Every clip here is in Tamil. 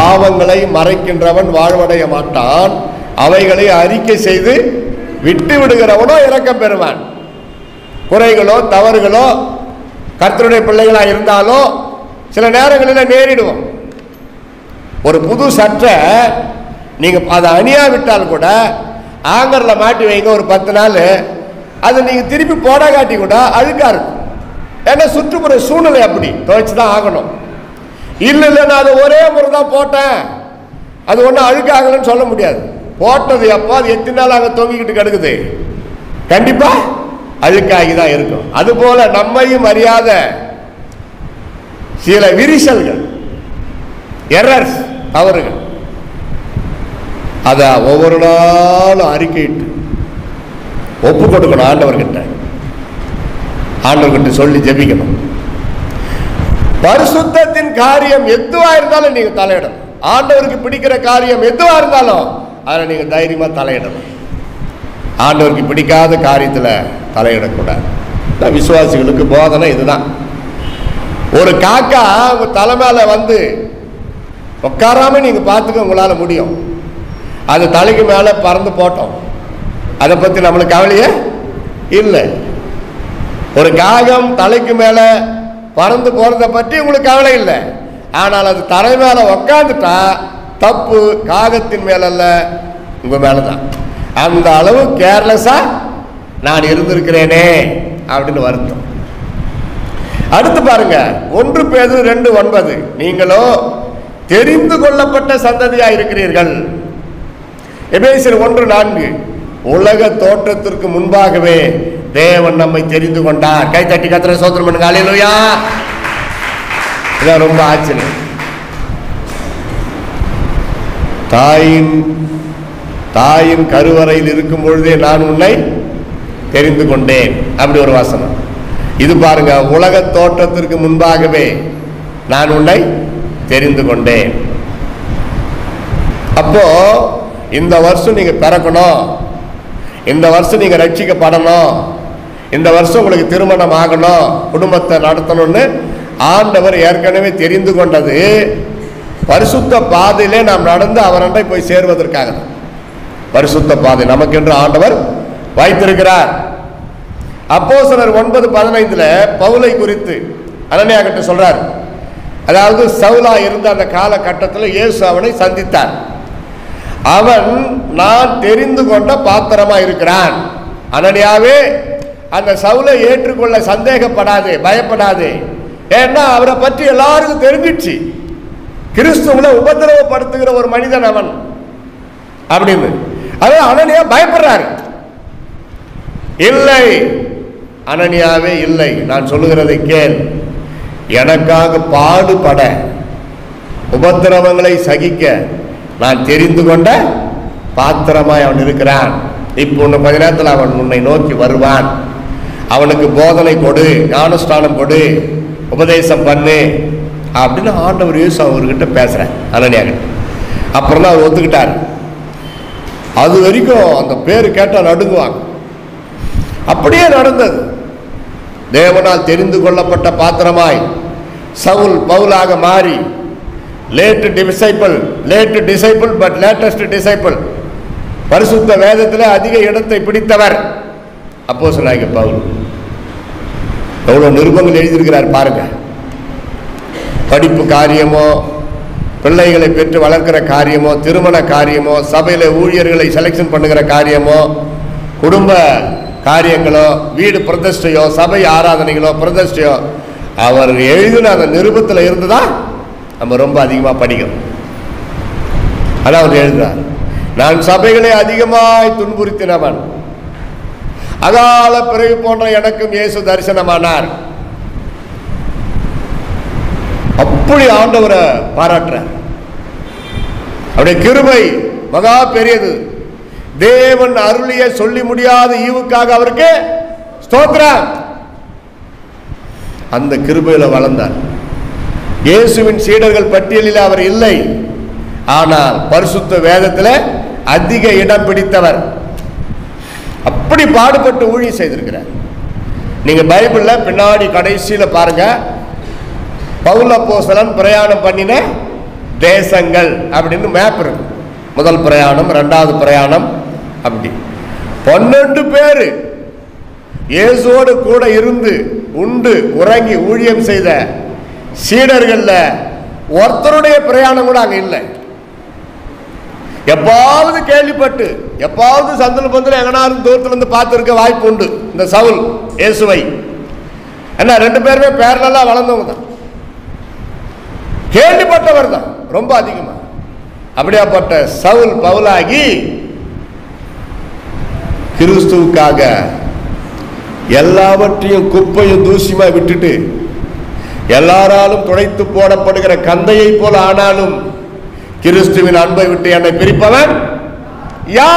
பாவங்களை மறைக்கின்றவன் வாழ்வடைய மாட்டான் அவைகளை அறிக்கை செய்து விட்டு விடுகிறவனோ இரக்கம் பெறுவான் குறைகளோ தவறுகளோ கர்த்தருடைய பிள்ளைகளா இருந்தாலும் சில நேரங்களில் நேரிடுவோம் ஒரு புது சட்டை நீங்க அதை அணியாவிட்டால் கூட ஆங்கர்ல மாட்டி வைங்க ஒரு பத்து நாள் அது நீங்க திருப்பி போட காட்டி கூட அழுக்கா இருக்கும் ஏன்னா சுற்றுப்புற சூழ்நிலை அப்படி துவைச்சு தான் ஆகணும் இல்லை இல்லை நான் அதை ஒரே முறை தான் போட்டேன் அது ஒன்றும் அழுக்காகலன்னு சொல்ல முடியாது போட்டது எப்போ அது எத்தனை நாள் அங்கே தொங்கிக்கிட்டு கிடக்குது கண்டிப்பா அழுக்காகி தான் இருக்கும் அதுபோல நம்மையும் அறியாத சில விரிசல்கள் எரர்ஸ் தவறுகள் அதை ஒவ்வொரு நாளும் அறிக்கையிட்டு ஒப்பு கொடுக்கணும் ஆண்டவர்கிட்ட ஆண்டவர்கிட்ட சொல்லி ஜெபிக்கணும் பரிசுத்தத்தின் காரியம் எதுவா இருந்தாலும் நீங்க தலையிடணும் ஆண்டவருக்கு பிடிக்கிற காரியம் எதுவா இருந்தாலும் அதில் நீங்க தைரியமா தலையிடணும் ஆண்டவருக்கு பிடிக்காத காரியத்துல தலையிடக்கூடாது இதான் விசுவாசிகளுக்கு போதனை இதுதான் ஒரு காக்கா உங்க தலை மேல வந்து உட்காராம நீங்க பார்த்துக்க உங்களால முடியும் அது தலைக்கு மேல பறந்து போட்டோம் அதை பத்தி நம்மளுக்கு கவலையே இல்லை ஒரு காகம் தலைக்கு மேல பறந்து போறத பற்றி உங்களுக்கு கவலை இல்லை ஆனால் அது தலை மேல உக்காந்துட்டா தப்பு காகத்தின் மேல அல்ல உங்க மேலதான் அந்த அளவு கேர்லெஸ்ஸா நான் இருந்திருக்கிறேனே அப்படின்னு வருத்தம் அடுத்து பாருங்க ஒன்று பேது ரெண்டு ஒன்பது நீங்களோ தெரிந்து கொள்ளப்பட்ட சந்ததியா இருக்கிறீர்கள் எபேசியர் ஒன்று நான்கு உலக தோற்றத்திற்கு முன்பாகவே தேவன் நம்மை தெரிந்து கொண்டார் கை தட்டி கத்திர சோதனம் பண்ணுங்க அலையிலுயா இதான் ரொம்ப ஆச்சரியம் தாயின் தாயின் கருவறையில் இருக்கும் பொழுதே நான் உன்னை தெரிந்து கொண்டேன் அப்படி ஒரு வாசனம் இது பாருங்க உலக தோற்றத்திற்கு முன்பாகவே நான் உன்னை தெரிந்து கொண்டேன் அப்போ இந்த வருஷம் நீங்க பிறக்கணும் இந்த வருஷம் நீங்க ரட்சிக்கப்படணும் இந்த வருஷம் உங்களுக்கு திருமணம் ஆகணும் குடும்பத்தை நடத்தணும்னு ஆண்டவர் ஏற்கனவே தெரிந்து கொண்டது பரிசுத்த பாதையிலே நாம் நடந்து அவரண்டை போய் சேர்வதற்காக தான். பரிசுத்த பாதை நமக்கென்று ஆண்டவர் வைத்திருக்கிறார் அப்போஸ்தலர் ஒன்பது பதினைந்துல பவுலை குறித்து அனனியா கிட்ட சொல்றார் அதாவது சவுலா இருந்த அந்த காலகட்டத்தில் இயேசு அவனை சந்தித்தார் அவன் நான் தெரிந்து கொண்ட பாத்திரமா இருக்கிறான் அனனியாவே அந்த சவுலை ஏற்றுக்கொள்ள சந்தேகப்படாதே பயப்படாதே ஏன்னா அவரை பற்றி எல்லாருக்கும் தெரிஞ்சிடுச்சு கிறிஸ்துவனை உபத்திரவப்படுத்துகிற ஒரு மனிதன் அவன் அப்படின்னு அதான் அனனியா பயப்படுறாரு இல்லை அனனியாவே இல்லை நான் சொல்லுகிறதை கேள் எனக்காக பாடுபட உபத்திரவங்களை சகிக்க நான் தெரிந்து கொண்ட பாத்திரமாய் அவன் இருக்கிறான் இப்போ இன்னும் கொஞ்ச நேரத்தில் அவன் உன்னை நோக்கி வருவான் அவனுக்கு போதனை கொடு ஞானஸ்தானம் கொடு உபதேசம் பண்ணு அப்படின்னு ஆண்டவர் இயேசு அவர்கிட்ட பேசுறேன் அனனியா கிட்ட அப்புறம் தான் அவர் ஒத்துக்கிட்டார் அது வரைக்கும் அந்த பேர் கேட்டால் நடுங்குவாங்க அப்படியே நடந்தது தேவனால் தெரிந்து கொள்ளப்பட்ட பாத்திரமாய் சவுல் பவுலாக மாறி late disciple late disciple but latest disciple பரிசுத்த வேதத்தில் அதிக இடத்தை பிடித்தவர் அப்போ சொன்னாங்க பவுல் எவ்வளோ நிருபங்கள் எழுதியிருக்கிறார் பாருங்க படிப்பு காரியமோ பிள்ளைகளை பெற்று வளர்க்கிற காரியமோ திருமண காரியமோ சபையில் ஊழியர்களை செலெக்ஷன் பண்ணுகிற காரியமோ குடும்ப காரியங்களோ வீடு பிரதிஷ்டையோ சபை ஆராதனைகளோ பிரதிஷ்டையோ அவர் எழுதின அந்த நிருபத்தில் இருந்துதான் நம்ம ரொம்ப அதிகமாக படிக்கிறோம் அதான் அவர் எழுதுறார் நான் சபைகளை அதிகமாய் துன்புறுத்தினவன் அகால பிறகு போன்ற எனக்கும் இயேசு தரிசனமானார் அப்படி ஆண்டவரை பாராட்டுறார் அவருடைய கிருபை மகா பெரியது தேவன் அருளிய சொல்லி முடியாத ஈவுக்காக அவருக்கு ஸ்தோத்திரம் அந்த கிருபையில வளர்ந்தார் இயேசுவின் சீடர்கள் பட்டியலில் அவர் இல்லை ஆனால் பரிசுத்த வேதத்தில் அதிக இடம் பிடித்தவர் அப்படி பாடுபட்டு ஊழியம் செய்திருக்கிறார் நீங்க பைபிள்ல பின்னாடி கடைசியில பாருங்க பவுல் அப்போஸ்தலன் பிரயாணம் பண்ணின தேசங்கள் அப்படின்னு மேப் இருக்கு முதல் பிரயாணம் ரெண்டாவது பிரயாணம் அப்படி பன்னெண்டு பேர் இயேசுவோடு கூட இருந்து உண்டு உறங்கி ஊழியம் செய்த சீடர்கள்ல ஒருத்தருடைய பிரயாணம் கூட அங்க இல்லை எப்பாவது கேள்விப்பட்டு எப்பாவது சந்தல் பந்தல் எங்கனாரும் தூரத்துல இருந்து பார்த்துருக்க வாய்ப்பு உண்டு இந்த சவுல் இயேசுவை என்ன ரெண்டு பேருமே பேரலா வளர்ந்தவங்க தான் கேள்விப்பட்டவர் தான் ரொம்ப அதிகமா அப்படியாப்பட்ட சவுல் பவுலாகி கிறிஸ்துவுக்காக எல்லாவற்றையும் குப்பையும் தூசியுமா விட்டுட்டு எல்லாராலும் துடைத்து போடப்படுகிற கந்தையை போல ஆனாலும் கிறிஸ்துவின் அன்பை விட்டு என்னை பிரிப்பவன் யா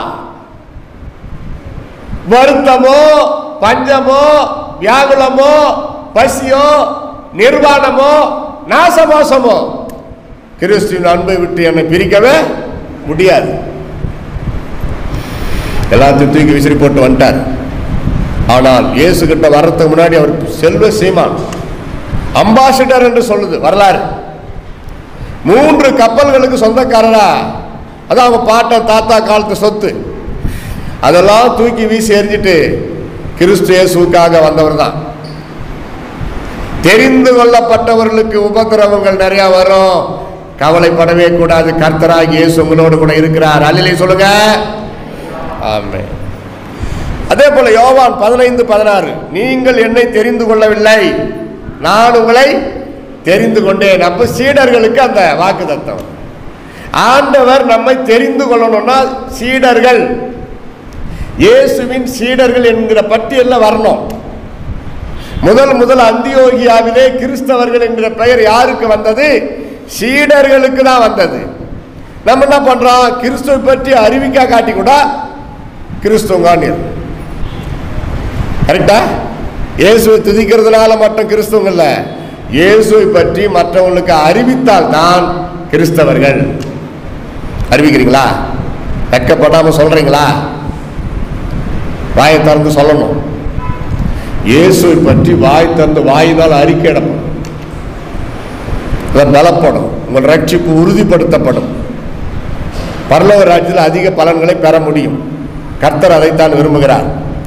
வருத்தமோ பஞ்சமோ வியாகுலமோ பசியோ நிர்வாணமோ நாசமோசமோ கிறிஸ்துவின் அன்பை விட்டு என்னை பிரிக்கவே முடியாது எல்லாத்தையும் தூக்கி விசிறி போட்டு வந்துட்டார் ஆனால் இயேசு கிட்ட வர்றதுக்கு முன்னாடி அவர் செல்வ சீமான் அம்பாசிடர் என்று சொல்லுது வரலாறு மூன்று கப்பல்களுக்கு சொந்தக்காரரா அதான் அவங்க பாட்டன் தாத்தா காலத்து சொத்து அதெல்லாம் தூக்கி வீசி எறிஞ்சிட்டு கிறிஸ்து இயேசுவுக்காக வந்தவர் தான் தெரிந்து கொள்ளப்பட்டவர்களுக்கு உபத்திரவங்கள் நிறைய வரும் கவலைப்படவே கூடாது கர்த்தராகி இயேசு உங்களோடு கூட இருக்கிறார் அல்லிலே சொல்லுங்க ஆமே அதே போல யோவான் பதினைந்து பதினாறு நீங்கள் என்னை தெரிந்து கொள்ளவில்லை நான் உங்களை தெரிந்து கொண்டேன் அப்ப சீடர்களுக்கு அந்த வாக்கு தத்தம் ஆண்டவர் நம்மை தெரிந்து கொள்ளணும்னா சீடர்கள் இயேசுவின் சீடர்கள் என்கிற பட்டியல்ல வரணும் முதல் முதல் அந்தியோகியாவிலே கிறிஸ்தவர்கள் என்கிற பெயர் யாருக்கு வந்தது சீடர்களுக்கு தான் வந்தது நம்ம என்ன பண்றோம் கிறிஸ்துவை பற்றி அறிவிக்கா காட்டி கூட கிறிஸ்துவங்க கரெக்டா இயேசுவை துதிக்கிறதுனால மட்டும் கிறிஸ்துவங்க இல்ல இயேசுவை பற்றி மற்றவங்களுக்கு அறிவித்தால் தான் கிறிஸ்தவர்கள் அறிவிக்கிறீங்களா வெக்கப்படாம சொல்றீங்களா வாயை திறந்து சொல்லணும் இயேசுவை பற்றி வாய் திறந்து வாயினால் அறிக்கையிடப்படும் இவர் பலப்படும் உங்கள் ரட்சிப்பு உறுதிப்படுத்தப்படும் பரலோக ராஜ்யத்தில் அதிக பலன்களை பெற முடியும் கர்த்தர் அதைத்தான் விரும்புகிறார்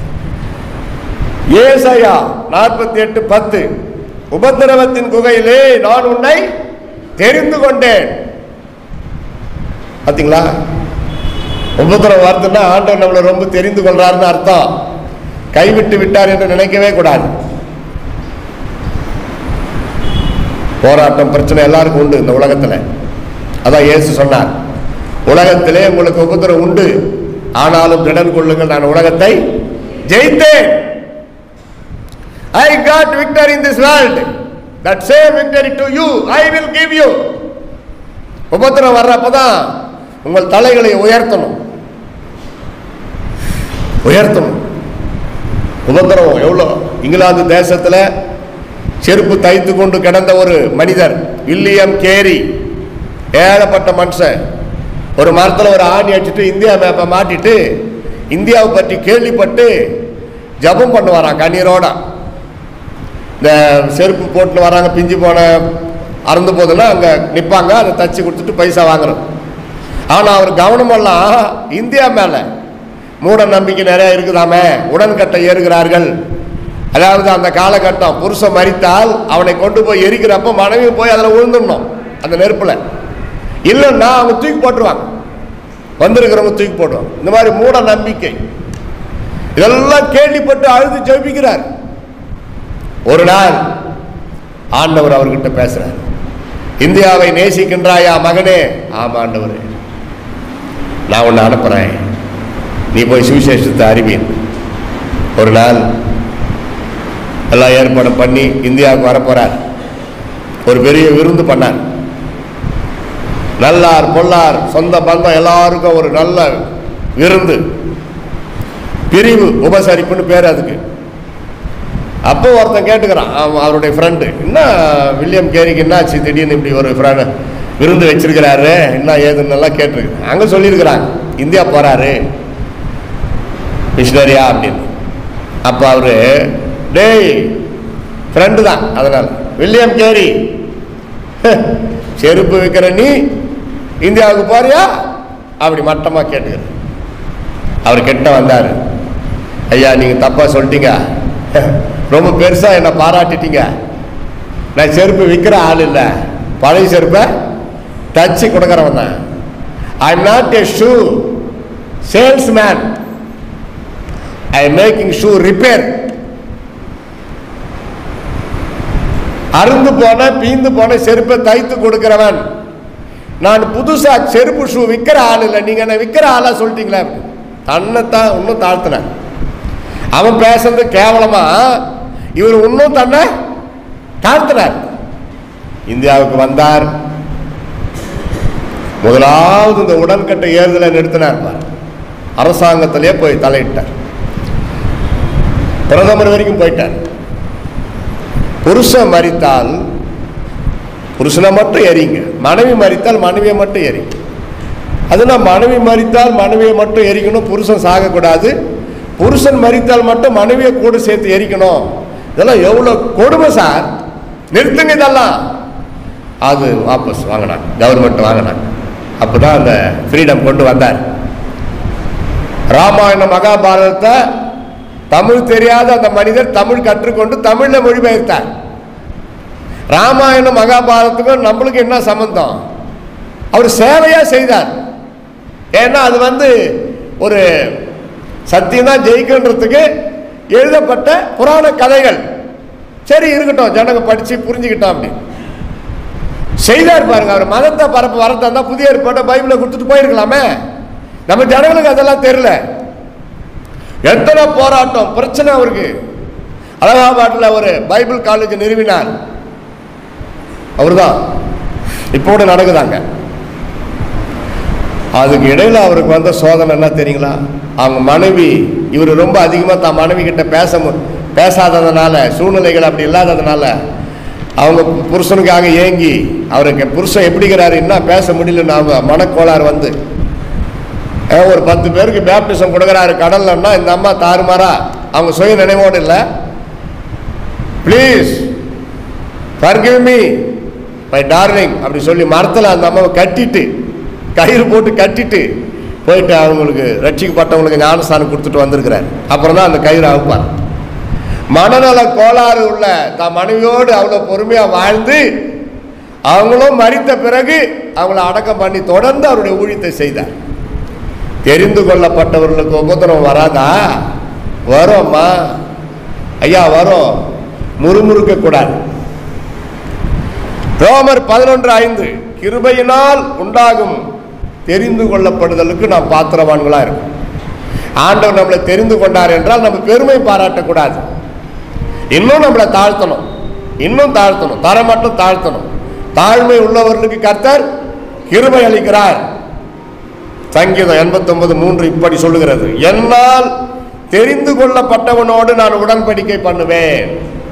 ஏசாயா நாற்பத்தி எட்டு பத்து உபத்திரவத்தின் குகையிலே நான் உன்னை தெரிந்து கொண்டேன் பாத்தீங்களா உபத்திரவம் வருதுன்னா ஆண்டவர் நம்மளை ரொம்ப தெரிந்து கொள்றாருன்னு அர்த்தம் கைவிட்டு விட்டார் என்று நினைக்கவே கூடாது போராட்டம் பிரச்சனை எல்லாருக்கும் உண்டு இந்த உலகத்துல அதான் இயேசு சொன்னார் உலகத்திலே உங்களுக்கு உபத்திரம் உண்டு ஆனாலும் திடன் கொள்ளுங்கள் நான் உலகத்தை ஜெயித்தேன் I got victor in this world that same victory to you I will give you உபத்திரம் வர்றப்பதான் உங்கள் தலைகளை உயர்த்தணும் உயர்த்தணும் உபத்திரம் எவ்வளோ இங்கிலாந்து தேசத்துல செருப்பு தைத்து கொண்டு கிடந்த ஒரு மனிதர் வில்லியம் கேரி ஏழப்பட்ட மனுஷன் ஒரு மரத்தில் ஒரு ஆணி அடிச்சுட்டு இந்தியா மேப்பை மாட்டிட்டு இந்தியாவை பற்றி கேள்விப்பட்டு ஜபம் பண்ணுவாராம் கண்ணீரோட இந்த செருப்பு போட்டுன்னு வராங்க பிஞ்சு போன அறந்து போதுன்னா அங்கே நிற்பாங்க அதை தச்சு கொடுத்துட்டு பைசா வாங்குறோம் ஆனால் அவர் கவனமெல்லாம் இந்தியா மேலே மூட நம்பிக்கை நிறைய இருக்குதாமே உடன்கட்டை ஏறுகிறார்கள் அதாவது அந்த காலகட்டம் புருஷன் மறித்தால் அவனை கொண்டு போய் எரிக்கிறப்ப மனைவி போய் அதில் விழுந்துடணும் அந்த நெருப்பில் இல்லைன்னா அவங்க தூக்கி போட்டுருவாங்க வந்திருக்கிறவங்க தூக்கி போட்டுருவாங்க இந்த மாதிரி மூட நம்பிக்கை இதெல்லாம் கேள்விப்பட்டு அழுது ஜெபிக்கிறார் ஒரு நாள் ஆண்டவர் அவர்கிட்ட பேசுறார் இந்தியாவை நேசிக்கின்றாயா மகனே ஆமா ஆண்டவரே நான் உன்னை அனுப்புறேன் நீ போய் சுவிசேஷத்தை அறிவீன் ஒரு நாள் எல்லாம் ஏற்பாடு பண்ணி இந்தியாவுக்கு வரப்போறார் ஒரு பெரிய விருந்து பண்ணார் நல்லார் பொல்லார் சொந்த பந்தம் எல்லாருக்கும் ஒரு நல்ல விருந்து பிரிவு உபசரிப்புன்னு பேர் அதுக்கு அப்போ ஒருத்தன் கேட்டுக்கிறான் அவன் அவருடைய ஃப்ரெண்டு என்ன வில்லியம் கேரிக்கு என்னாச்சு திடீர்னு இப்படி ஒரு ஃப்ரெண்டு விருந்து வச்சிருக்கிறாரு என்ன ஏதுன்னு எல்லாம் கேட்டிருக்கு அங்கே சொல்லியிருக்கிறாங்க இந்தியா போறாரு மிஷினரியா அப்படின்னு அப்போ அவரு டேய் ஃப்ரெண்டு தான் அதனால் வில்லியம் கேரி செருப்பு விற்கிற நீ இந்தியாவுக்கு போறியா அப்படி மட்டமாக கேட்டுக்கிற அவர் கிட்ட வந்தார் ஐயா நீங்கள் தப்பாக சொல்லிட்டீங்க ரொம்ப பெருசாக என்னை பாராட்டிட்டீங்க நான் செருப்பு விற்கிற ஆள் இல்லை பழைய செருப்பை தச்சு கொடுக்குறவன் தான் I am not a shoe salesman I am making shoe repair அருந்து போன பீந்து போன செருப்பை தைத்து கொடுக்கிறவன் நான் புதுசா செருப்பு ஷூ விற்கிற ஆள் இல்லை நீங்க என்ன விற்கிற ஆளா சொல்லிட்டீங்களே தன்னைத்தான் இன்னும் தாழ்த்தினான் அவன் பேசுறது கேவலமா இவர் இன்னும் தன்னை தாழ்த்தினார் இந்தியாவுக்கு வந்தார் முதலாவது இந்த உடன்கட்டை ஏறுதலை நிறுத்தினார் பார். அரசாங்கத்திலே போய் தலையிட்டார் பிரதமர் வரைக்கும் போயிட்டார் புருஷன் மறித்தால் புருஷனை மட்டும் எரிங்க மனைவி மறித்தால் மனைவியை மட்டும் எரிங்க அதுனா மனைவி மறித்தால் மனைவியை மட்டும் எரிக்கணும் புருஷன் சாகக்கூடாது புருஷன் மறித்தால் மட்டும் மனைவியை கூட சேர்த்து எரிக்கணும் இதெல்லாம் எவ்வளோ கொடுமை சார் நிறுத்துங்க இதெல்லாம் அது வாபஸ் வாங்கினாங்க கவர்மெண்ட் வாங்கினாங்க அப்பதான் அந்த ஃப்ரீடம் கொண்டு வந்தார் ராமாயண மகாபாரதத்தை தமிழ் தெரியாத அந்த மனிதர் தமிழ் கற்றுக்கொண்டு தமிழ்ல மொழிபெயர்த்தார் ராமாயணம் மகாபாரதத்துக்கும் நம்மளுக்கு என்ன சம்பந்தம் அவர் சேவையா செய்தார் ஏன்னா அது வந்து ஒரு சத்தியம் தான் ஜெயிக்கன்றதுக்கு எழுதப்பட்ட புராண கதைகள் சரி இருக்கட்டும் ஜனங்க படிச்சு புரிஞ்சுக்கிட்டோம் அப்படி செய்தார் பாருங்க அவர் மதத்தை பரப்பு வரதா இருந்தா புதிய ஏற்பாட்டை பைபிளை கொடுத்துட்டு போயிருக்கலாமே நம்ம ஜனங்களுக்கு அதெல்லாம் தெரியல எத்தனை போராட்டம் பிரச்சனை அவருக்கு அலகாபாத்தில் ஒரு பைபிள் காலேஜ் நிறுவினார் அவர்தான் இப்போ கூட நடக்குதாங்க அதுக்கு இடையில அவருக்கு வந்த சோதனை என்ன தெரியுங்களா அவங்க மனைவி இவர் ரொம்ப அதிகமாக தான் மனைவி கிட்ட பேச மு- பேசாததுனால சூழ்நிலைகள் அப்படி இல்லாததுனால அவங்க புருஷனுக்காக ஏங்கி அவருக்கு புருஷன் எப்படிங்கிறாரு என்ன பேச முடியலன்னு அவங்க மனக்கோளாறு வந்து அஹ் ஒரு பத்து பேருக்கு பேப்டிசம் கொடுக்குறாரு கடல்லன்னா இந்த அம்மா தாறுமாறா அவங்க சுய நினைவோடு இல்லை please forgive me my darling அப்படி சொல்லி மரத்தில் அந்த அம்மாவை கட்டிட்டு கயிறு போட்டு கட்டிட்டு போயிட்டு அவங்களுக்கு ரட்சிக்கப்பட்டவங்களுக்கு ஞானஸ்தானம் கொடுத்துட்டு வந்திருக்கிறார் அப்புறம் தான் அந்த கயிறு அவுப்பார் மனநல கோளாறு உள்ள தன் மனைவியோடு அவ்வளோ பொறுமையாக வாழ்ந்து அவங்களும் மறித்த பிறகு அவங்கள அடக்கம் பண்ணி தொடர்ந்து அவருடைய ஊழியத்தை செய்தார் தெரிந்து கொள்ளப்பட்டவர்களுக்கு உபத்திரம் வராதா வரும்மா ஐயா வரும் முறுமுறுக்க கூடாது ரோமர் பதினொன்று ஐந்து கிருபையினால் உண்டாகும் தெரிந்து கொள்ளப்படுதலுக்கு நாம் பாத்திரவான்களா இருக்கும் ஆண்டவர் நம்மளை தெரிந்து கொண்டார் என்றால் நம்ம பெருமை பாராட்டக்கூடாது இன்னும் நம்மளை தாழ்த்தணும் இன்னும் தாழ்த்தணும் தர மட்டும் தாழ்த்தணும் தாழ்மை உள்ளவர்களுக்கு கர்த்தர் கிருபை அளிக்கிறார் சங்கீதம் 89 மூன்று இப்படி சொல்லுகிறது என்னால் தெரிந்து கொள்ளப்பட்டவனோடு நான் உடன்படிக்கை பண்ணுவேன்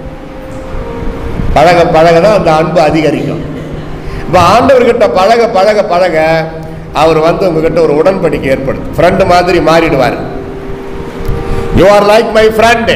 பழக பழக தான் அந்த அன்பு அதிகரிக்கும் இப்போ ஆண்டவர்கிட்ட பழக பழக பழக அவர் வந்து உங்ககிட்ட ஒரு உடன்படிக்கை ஏற்படுத்தும் ஃப்ரெண்டு மாதிரி மாறிடுவார் you are like my friend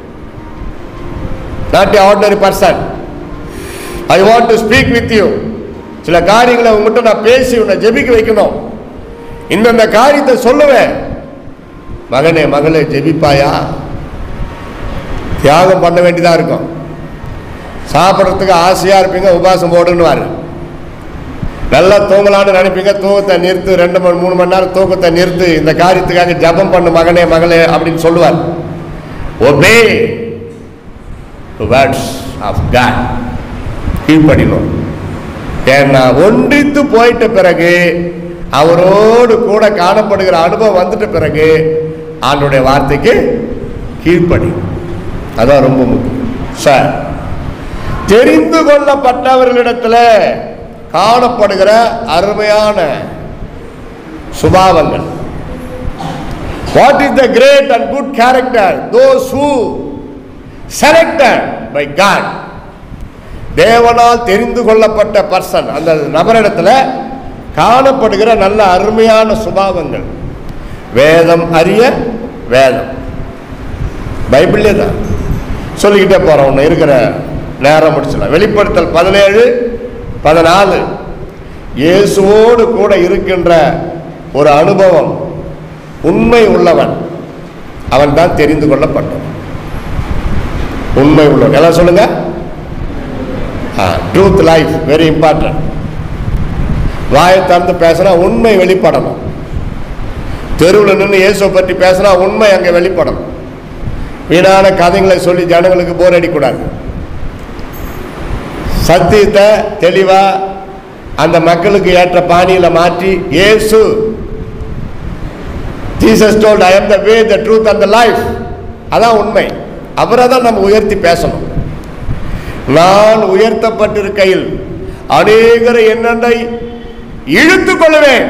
not a ordinary person I want to speak with you சில காரியங்களை உங்ககிட்ட நான் பேசி உன்னை ஜெபிக்க வைக்கணும் இந்தந்த காரியத்தை சொல்லுவேன் மகனே மகளே ஜெபிப்பாயா தியாகம் பண்ண வேண்டியதா இருக்கும் சாப்பிட்றதுக்கு ஆசையா இருப்பீங்க உபாசம் போடுன்னுவாரு நல்லா தூங்கலான்னு நினைப்பீங்க தூக்கத்தை நிறுத்து ரெண்டு மணி மூணு மணி நேரம் தூக்கத்தை நிறுத்து இந்த காரியத்துக்காக ஜெபம் பண்ணு மகனே மகளே அப்படின்னு சொல்லுவார் ஒபே வேர்ட்ஸ் ஆஃப் காட் கீழ்ப்படினோம் ஏன்னா ஒன்றித்து போயிட்ட பிறகு அவரோடு கூட காணப்படுகிற அனுபவம் வந்துட்ட பிறகு ஆண்டுடைய வார்த்தைக்கு கீழ்ப்படி அதான் ரொம்ப முக்கியம் சார் தெரிந்து கொள்ளப்பட்டவர்களிடத்துல காணப்படுகிற அருமையான சுபாவங்கள் what is the great and good character those who selected by God தேவனால் தெரிந்து கொள்ளப்பட்ட பர்சன் அந்த நபரிடத்துல காணப்படுகிற நல்ல அருமையான சுபாவங்கள் வேதம் அறிய வேதம் பைபிளே தான் சொல்லிக்கிட்டே போறோம் ஒன்று இருக்கிற நேரம் முடிச்சிடலாம் வெளிப்படுத்தல் பதினேழு பதினாலு இயேசுவோடு கூட இருக்கின்ற ஒரு அனுபவம் உண்மை உள்ளவன் அவன் தான் தெரிந்து கொள்ளப்பட்டவன் உண்மை உள்ளவன் எல்லாம் சொல்லுங்க ட்ரூத் லைஃப் வெரி இம்பார்ட்டன்ட் வாயை திறந்து பேசினா உண்மை வெளிப்படணும் தெருவில் நின்று இயேசுவை பற்றி பேசினா உண்மை அங்கே வெளிப்படணும் வீணான கதைகளை சொல்லி ஜனங்களுக்கு போர் அடிக்கூடாது சத்தியத்தை தெளிவா அந்த மக்களுக்கு ஏற்ற பாணியில மாற்றி இயேசு Jesus told I am the way the truth and the life அதான் உண்மை அவரை தான் நம்ம உயர்த்தி பேசணும் நான் உயர்த்தப்பட்டிருக்கையில் அநேகரை என்னண்டை இழுத்துக் கொள்ளுவேன்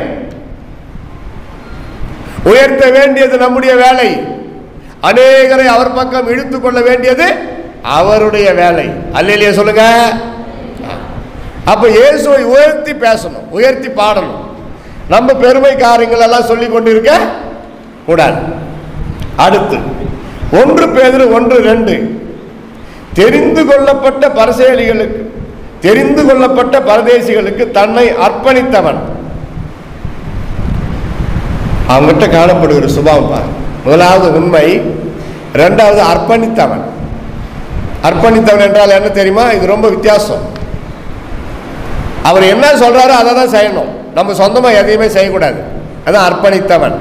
உயர்த்த வேண்டியது நம்முடைய வேலை அநேகரை அவர் பக்கம் இழுத்துக் கொள்ள வேண்டியது அவருடைய வேலை அல்லையா சொல்லுங்க அப்ப இயேசுவை உயர்த்தி பேசணும் உயர்த்தி பாடணும் நம்ம பெருமை காரியங்கள் எல்லாம் சொல்லி கொண்டிருக்க கூடாது அடுத்து ஒன்று பேதுரு ஒன்று ரெண்டு தெரிந்து கொள்ளப்பட்ட பரசேலிகளுக்கு தெரிந்து கொள்ளப்பட்ட பரதேசிகளுக்கு தன்னை அர்ப்பணித்தவன் அவங்ககிட்ட காணப்படுகிற சுபாவம் பாரு முதலாவது உண்மை ரெண்டாவது அர்ப்பணித்தவன் அர்ப்பணித்தவன் என்றால் என்ன தெரியுமா இது ரொம்ப வித்தியாசம் அவர் என்ன சொல்றாரோ அதை தான் செய்யணும் நம்ம சொந்தமா எதையுமே செய்யக்கூடாது அதான் அர்ப்பணித்தவன்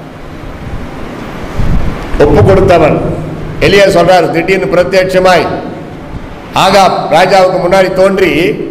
ஒப்பு கொடுத்தவன் எலியா சொல்றாரு திடீர்னு பிரத்யட்சமாய் ஆகாப் ராஜாவுக்கு முன்னாடி தோன்றி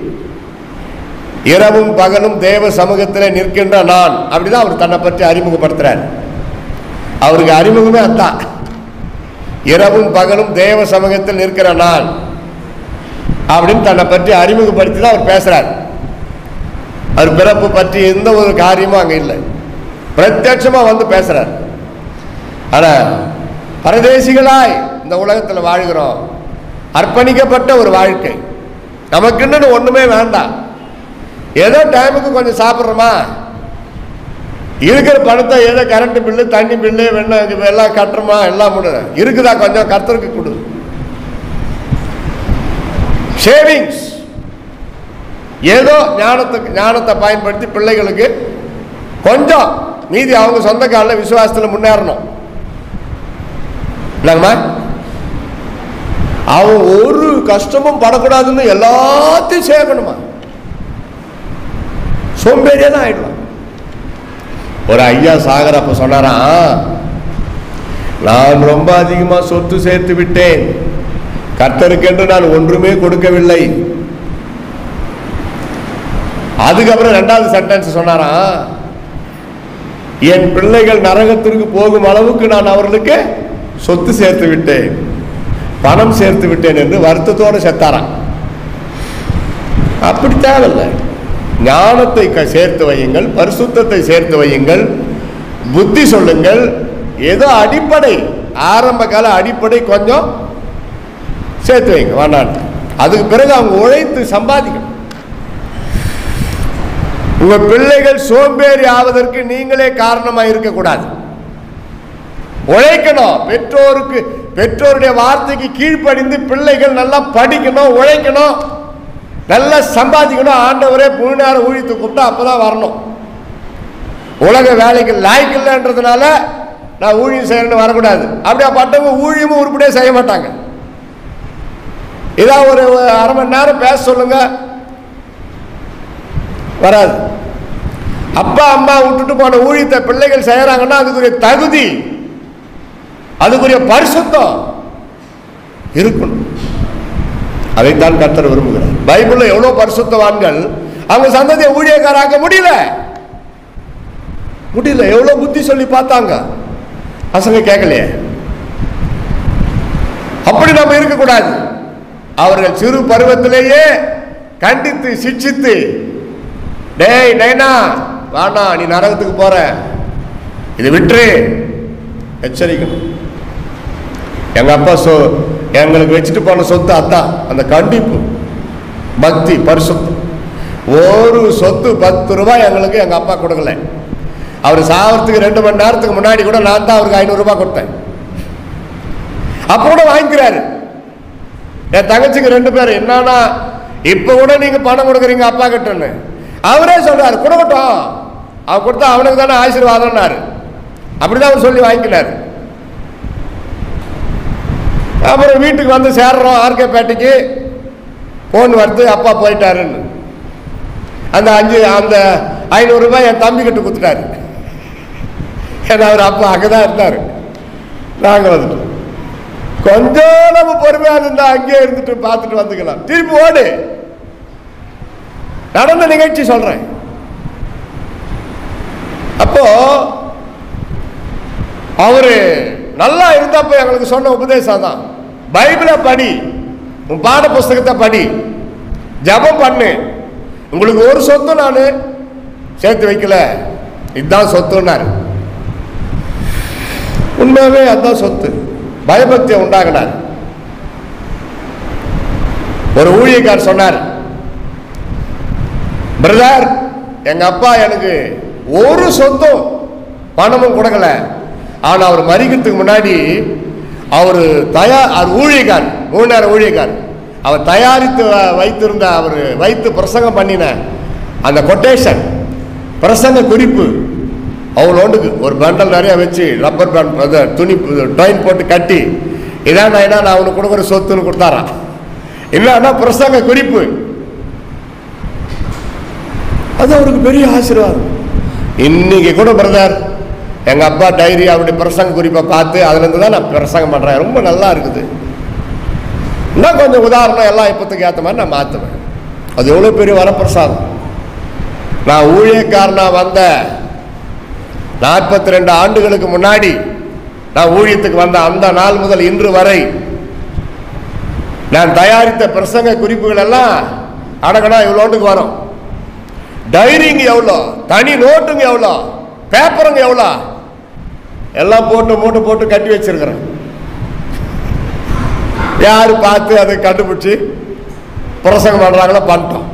இரவும் பகலும் தேவ சமூகத்தில் நிற்கின்ற நான் அப்படிதான் அவர் தன்னை பற்றி அறிமுகப்படுத்துறார் அவருக்கு அறிமுகமே அதான் இரவும் பகலும் தேவ சமூகத்தில் நிற்கிற நான் அப்படின்னு தன்னை பற்றி அறிமுகப்படுத்தி தான் அவர் பேசுறார் அவர் பிறப்பு பற்றி எந்த ஒரு காரியமும் அங்க இல்லை பிரத்யட்சமா வந்து பேசுறார் ஆனா பரதேசிகளாய் இந்த உலகத்தில் வாழ்கிறோம் அர்ப்பணிக்கப்பட்ட ஒரு வாழ்க்கை நமக்குன்னு ஒண்ணுமே வேண்டாம் ஏதோ டைமுக்கு கொஞ்சம் சாப்பிட்றோமா இருக்கிற பணத்தை ஏதோ கரண்ட் பில்லு தண்ணி பில்லு வெண்ணெய் எல்லாம் கட்டுறோமா எல்லாம் முடியுது இருக்குதா கொஞ்சம் கர்த்தருக்கு கொடு சேவிங்ஸ் ஏதோ ஞானத்துக்கு ஞானத்தை பயன்படுத்தி பிள்ளைகளுக்கு கொஞ்சம் மீதி அவங்க சொந்த காலில் விசுவாசத்தில் முன்னேறணும் இல்லைங்கம்மா அவன் ஒரு கஷ்டமும் படக்கூடாதுன்னு எல்லாத்தையும் சேர்க்கணுமா சோம்பேறியா தான் ஆயிடுவான் ஒரு ஐயா சாகர் அப்ப சொன்னாராம் நான் ரொம்ப அதிகமா சொத்து சேர்த்து விட்டேன் கர்த்தருக்கென்று நான் ஒன்றுமே கொடுக்கவில்லை அதுக்கப்புறம் ரெண்டாவது சென்டென்ஸ் சொன்னாராம் என் பிள்ளைகள் நரகத்திற்கு போகும் அளவுக்கு நான் அவர்களுக்கு சொத்து சேர்த்து விட்டேன் பணம் சேர்த்து விட்டேன் என்று வருத்தத்தோடு செத்தாராம் அப்படி தேவையில்லை ஞானத்தை க- சேர்த்து வையுங்கள் பரிசுத்தத்தை சேர்த்து வையுங்கள் புத்தி சொல்லுங்கள் ஏதோ அடிப்படை ஆரம்ப கால அடிப்படை கொஞ்சம் சேர்த்து வைங்க வேண்டாம் அதுக்கு பிறகு அவங்க உழைத்து சம்பாதிக்கணும் உங்க பிள்ளைகள் சோம்பேறி ஆவதற்கு நீங்களே காரணமா இருக்கக்கூடாது உழைக்கணும் பெற்றோருக்கு பெற்றோருடைய வார்த்தைக்கு கீழ்ப்படிந்து பிள்ளைகள் நல்லா படிக்கணும் உழைக்கணும் நல்லா சம்பாதிக்கணும் ஆண்டவரே முழு நேரம் ஊழியத்தை கூப்பிட்டா அப்பதான் வரணும் உலக வேலைக்கு லாய்க்கு இல்லைன்றதுனால நான் ஊழியம் செய்யணும்னு வரக்கூடாது அப்படியா பட்டவங்க ஊழியமும் உருப்படியாக செய்ய மாட்டாங்க இதான் ஒரு அரை மணி நேரம் பேச சொல்லுங்க வராது அப்பா அம்மா விட்டுட்டு போன ஊழியத்தை பிள்ளைகள் செய்யறாங்கன்னா அதுக்குரிய தகுதி அதுக்குரிய பரிசுத்தம் இருக்கணும் அதைத்தான் கர்த்தர் விரும்புகிறார் பைபிள்ல எவ்வளவு பரிசுத்தவான்கள் அவங்க சந்ததியை ஊழியக்காராக்க முடியல முடியல எவ்வளவு புத்தி சொல்லி பார்த்தாங்க பசங்க கேட்கலையே அப்படி நம்ம இருக்கக்கூடாது அவர்கள் சிறு பருவத்திலேயே கண்டித்து சிட்சித்து டேய் நைனா வாண்ணா நீ நரகத்துக்கு போற இது விட்டுரு எச்சரிக்கணும் எங்க அப்பா சொ எங்களுக்கு வச்சுட்டு போன சொத்து அதான் அந்த கண்டிப்பு பக்தி பரிசுத்தம் ஒரு சொத்து பத்து ரூபாய் எங்களுக்கு எங்க அப்பா கொடுக்கல அவர் சாவறதுக்கு ரெண்டு மணி நேரத்துக்கு முன்னாடி கூட நான் தான் அவருக்கு ஐநூறு ரூபாய் கொடுத்தேன் அப்போ கூட வாங்கிக்கிறாரு என் தங்கச்சிக்கு ரெண்டு பேர் என்னன்னா இப்ப கூட நீங்க பணம் கொடுக்குறீங்க அப்பா கிட்டன்னு அவரே சொல்றாரு கொடுக்கட்டும் அவன் கொடுத்தா அவனுக்கு தானே ஆசீர்வாதம்னாரு அப்படிதான் அவர் சொல்லி வாங்கிக்கினார் அப்புறம் வீட்டுக்கு வந்து சேர்றோம் ஆர்கேப்பேட்டைக்கு ஃபோன் வருது அப்பா போயிட்டாருன்னு அந்த அஞ்சு அந்த ஐநூறு ரூபாய் என் தம்பி கிட்ட கொடுத்துட்டாரு ஏன்னா அவர் அப்பா அங்கே தான் இருந்தார் நாங்கள் வந்துட்டோம் கொஞ்சம் நம்ம பொறுமையாக இருந்தா அங்கேயே இருந்துட்டு பார்த்துட்டு வந்துக்கலாம் திருப்பி ஓடு நடந்த நிகழ்ச்சி சொல்றேன் அப்போ அவரு நல்லா இருந்தப்ப எங்களுக்கு சொன்ன உபதேசம் தான் பைபிளை படி உன் பாட புஸ்தகத்தை படி ஜெபம் பண்ணு உங்களுக்கு ஒரு சொத்து நான் சேர்த்து வைக்கல இதுதான் சொத்துன்னாரு உண்மையாவே அதுதான் சொத்து பயபக்தியை உண்டாகினார் ஒரு ஊழியக்கார் சொன்னார் பிரதர் எங்க அப்பா எனக்கு ஒரு சொத்தும் பணமும் கொடுக்கல ஆனா அவர் மறிக்கிறதுக்கு முன்னாடி அவர் தயார் அவர் ஊழியக்கார் மூணு நேரம் ஊழியக்கார் அவர் தயாரித்து வ- வைத்திருந்த அவர் வைத்து பிரசங்கம் பண்ணின அந்த கொட்டேஷன் பிரசங்க குறிப்பு அவ்வளோண்டுக்கு ஒரு பண்டல் நிறைய வச்சு ரப்பர் பேண்ட் அது துணி டொயின் போட்டு கட்டி இதான் நான் என்ன நான் அவனுக்கு கொடுக்குற சொத்துன்னு கொடுத்தாரான் இல்லைன்னா பிரசங்க குறிப்பு அது அவருக்கு பெரிய ஆசீர்வாதம் இன்னைக்கு கூட பிரதர் எங்க அப்பா டைரி அவருடைய பிரசங்க குறிப்பை பார்த்து அதுல இருந்து தான் நான் பிரசங்கம் பண்றேன் ரொம்ப நல்லா இருக்குது இன்னும் கொஞ்சம் உதாரணம் எல்லாம் இப்பத்துக்கு ஏற்ற மாதிரி நான் மாற்றுவேன் அது எவ்வளோ பெரிய வரப்பிரசாதம் நான் ஊழியக்காரனா வந்த நாற்பத்தி ரெண்டு ஆண்டுகளுக்கு முன்னாடி நான் ஊழியத்துக்கு வந்த அந்த நாள் முதல் இன்று வரை நான் தயாரித்த பிரசங்க குறிப்புகள் எல்லாம் அடக்கடா இவ்வளோண்டுக்கு வரும் டைரிங்க எவ்வளோ தனி நோட்டுங்க எவ்வளோ பேப்பருங்க எவ்வளோ எல்லாம் போட்டு மூட்டை போட்டு கட்டி வச்சிருக்கிறேன் யார் பார்த்து அதை கண்டுபிடிச்சி பிரசங்கம் பண்ணுறாங்களோ பண்ணிட்டோம்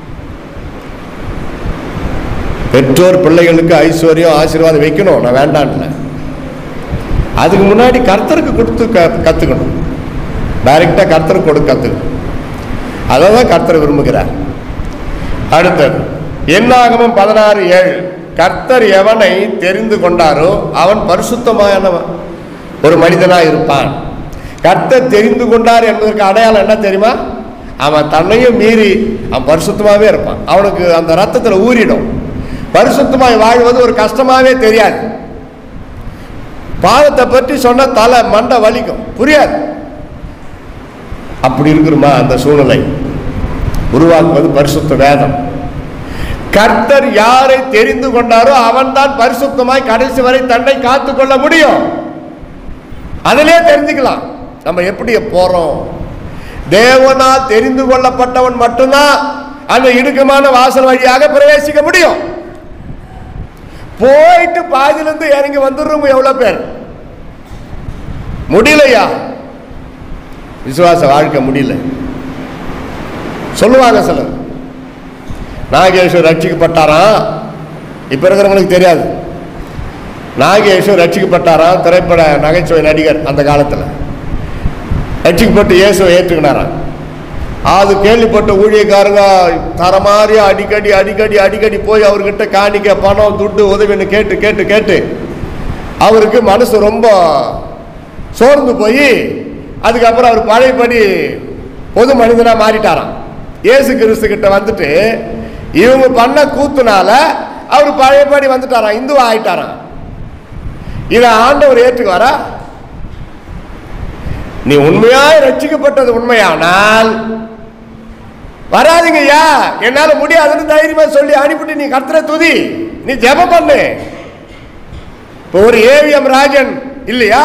பெற்றோர் பிள்ளைகளுக்கு ஐஸ்வர்யம் ஆசீர்வாதம் வைக்கணும் நான் வேண்டான்ல அதுக்கு முன்னாடி கர்த்தருக்கு கொடுத்து க கற்றுக்கணும் டைரெக்டாக கர்த்தருக்கு கொடுத்து கற்றுக்கணும் அதை தான் கர்த்தர் விரும்புகிறார் அடுத்தது என்னாகமும் பதினாறு ஏழு கர்த்தர் எவனை தெரிந்து கொண்டாரோ அவன் பரிசுத்தமானவன் ஒரு மனிதனாக இருப்பான் கர்த்தர் தெரிந்து கொண்டார் என்பதற்கு அடையாளம் என்ன தெரியுமா அவன் தன்னையும் மீறி அவன் பரிசுத்தமாகவே இருப்பான் அவனுக்கு அந்த ரத்தத்தில் ஊறிடும் பரிசுத்தமாய் வாழ்வது ஒரு கஷ்டமாவே தெரியாது பாவத்தை பற்றி சொன்ன தலை மண்டை வலிக்கும் புரியாது அப்படி இருக்குமா அந்த சூழ்நிலை உருவாக்குவது பரிசுத்த வேதம் கர்த்தர் யாரை தெரிந்து கொண்டாரோ அவன்தான் பரிசுத்தமாய் கடைசி வரை தன்னை காத்துக்கொள்ள முடியும் அதிலே தெரிஞ்சுக்கலாம் நம்ம எப்படி போறோம் தேவனால் தெரிந்து கொள்ளப்பட்டவன் மட்டும்தான் அந்த இடுக்கமான வாசல் வழியாக பிரவேசிக்க முடியும் போயிட்டு பாதியிலிருந்து இறங்கி வந்துடுறவங்க எவ்வளவு பேர் முடியலையா விசுவாச வாழ்க்கை முடியல சொல்லுவாங்க சிலர் நாகேஸ்வர் ரட்சிக்கப்பட்டாராம் இப்போ இருக்கிறவங்களுக்கு தெரியாது நாகேஸ்வர் ரட்சிக்கப்பட்டாராம் திரைப்பட நகைச்சுவை நடிகர் அந்த காலத்தில் ரட்சிக்கப்பட்டு இயேசுவை ஏற்றுக்கினாராம் அது கேள்விப்பட்ட ஊழியக்காரங்க தரமாரி அடிக்கடி அடிக்கடி அடிக்கடி போய் அவர்கிட்ட காணிக்க பணம் துட்டு உதவின்னு கேட்டு கேட்டு கேட்டு அவருக்கு மனசு ரொம்ப சோர்ந்து போய் அதுக்கப்புறம் அவர் பழையபடி பொது மனிதனாக மாறிட்டாராம் இயேசு கிறிஸ்து கிட்ட வந்துட்டு இவங்க பண்ண கூத்துனால அவர் பழையபடி வந்துட்டாராம் இந்துவா ஆயிட்டாராம் இதை ஆண்டவர் ஏற்றுக்குவாரா நீ உண்மையாய் ரட்சிக்கப்பட்டது உண்மையானால் வராதீங்க ஐயா என்னால முடியாதுன்னு தைரியமா சொல்லி அனுப்பிட்டு நீ கர்த்தரை துதி நீ ஜெபம் பண்ணு இப்போ ஒரு ஏவிஎம் ராஜன் இல்லையா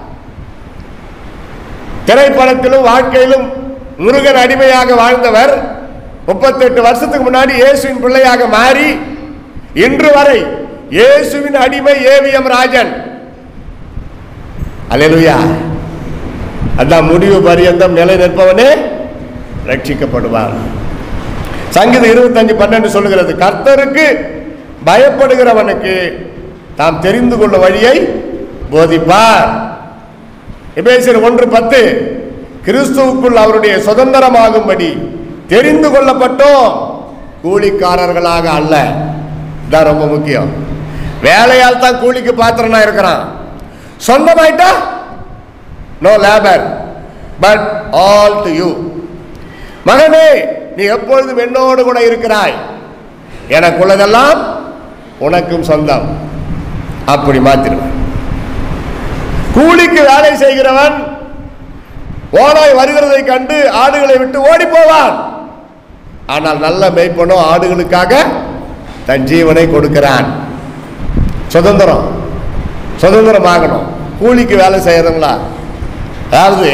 திரைப்படத்திலும் வாழ்க்கையிலும் முருகன் அடிமையாக வாழ்ந்தவர் முப்பத்தெட்டு வருஷத்துக்கு முன்னாடி இயேசுவின் பிள்ளையாக மாறி இன்று வரை இயேசுவின் அடிமை ஏவிஎம் ராஜன் அல்லேலூயா அதான் முடிவு பரியந்தம் நிலை நிற்பவனே ரட்சிக்கப்படுவார் சங்கீதம் இருபத்தஞ்சு பன்னெண்டு சொல்லுகிறது கர்த்தருக்கு பயப்படுகிறவனுக்கு தாம் தெரிந்து கொள்ள வழியை போதிப்பார் எபேசியர் ஒன்று பத்து கிறிஸ்துவுக்குள் அவருடைய சுதந்திரமாகும்படி தெரிந்து கொள்ளப்பட்டோம் கூலிக்காரர்களாக அல்ல இதான் ரொம்ப முக்கியம் வேலையால் தான் கூலிக்கு பாத்திரனா இருக்கிறான் சொந்தமாயிட்டா no labour but all to you மகனே நீ எப்பொழுதும் என்னோடு கூட இருக்கிறாய் எனக்குள்ளதெல்லாம் உனக்கும் சொந்தம் அப்படி மாத்திருவேன் கூலிக்கு வேலை செய்கிறவன் ஓனாய் வருகிறதை கண்டு ஆடுகளை விட்டு ஓடி போவான் ஆனால் நல்ல மேய்ப்பனோ ஆடுகளுக்காக தன் ஜீவனை கொடுக்கிறான் சுதந்திரம் சுதந்திரம் ஆகணும் கூலிக்கு வேலை செய்யறவங்களா அதாவது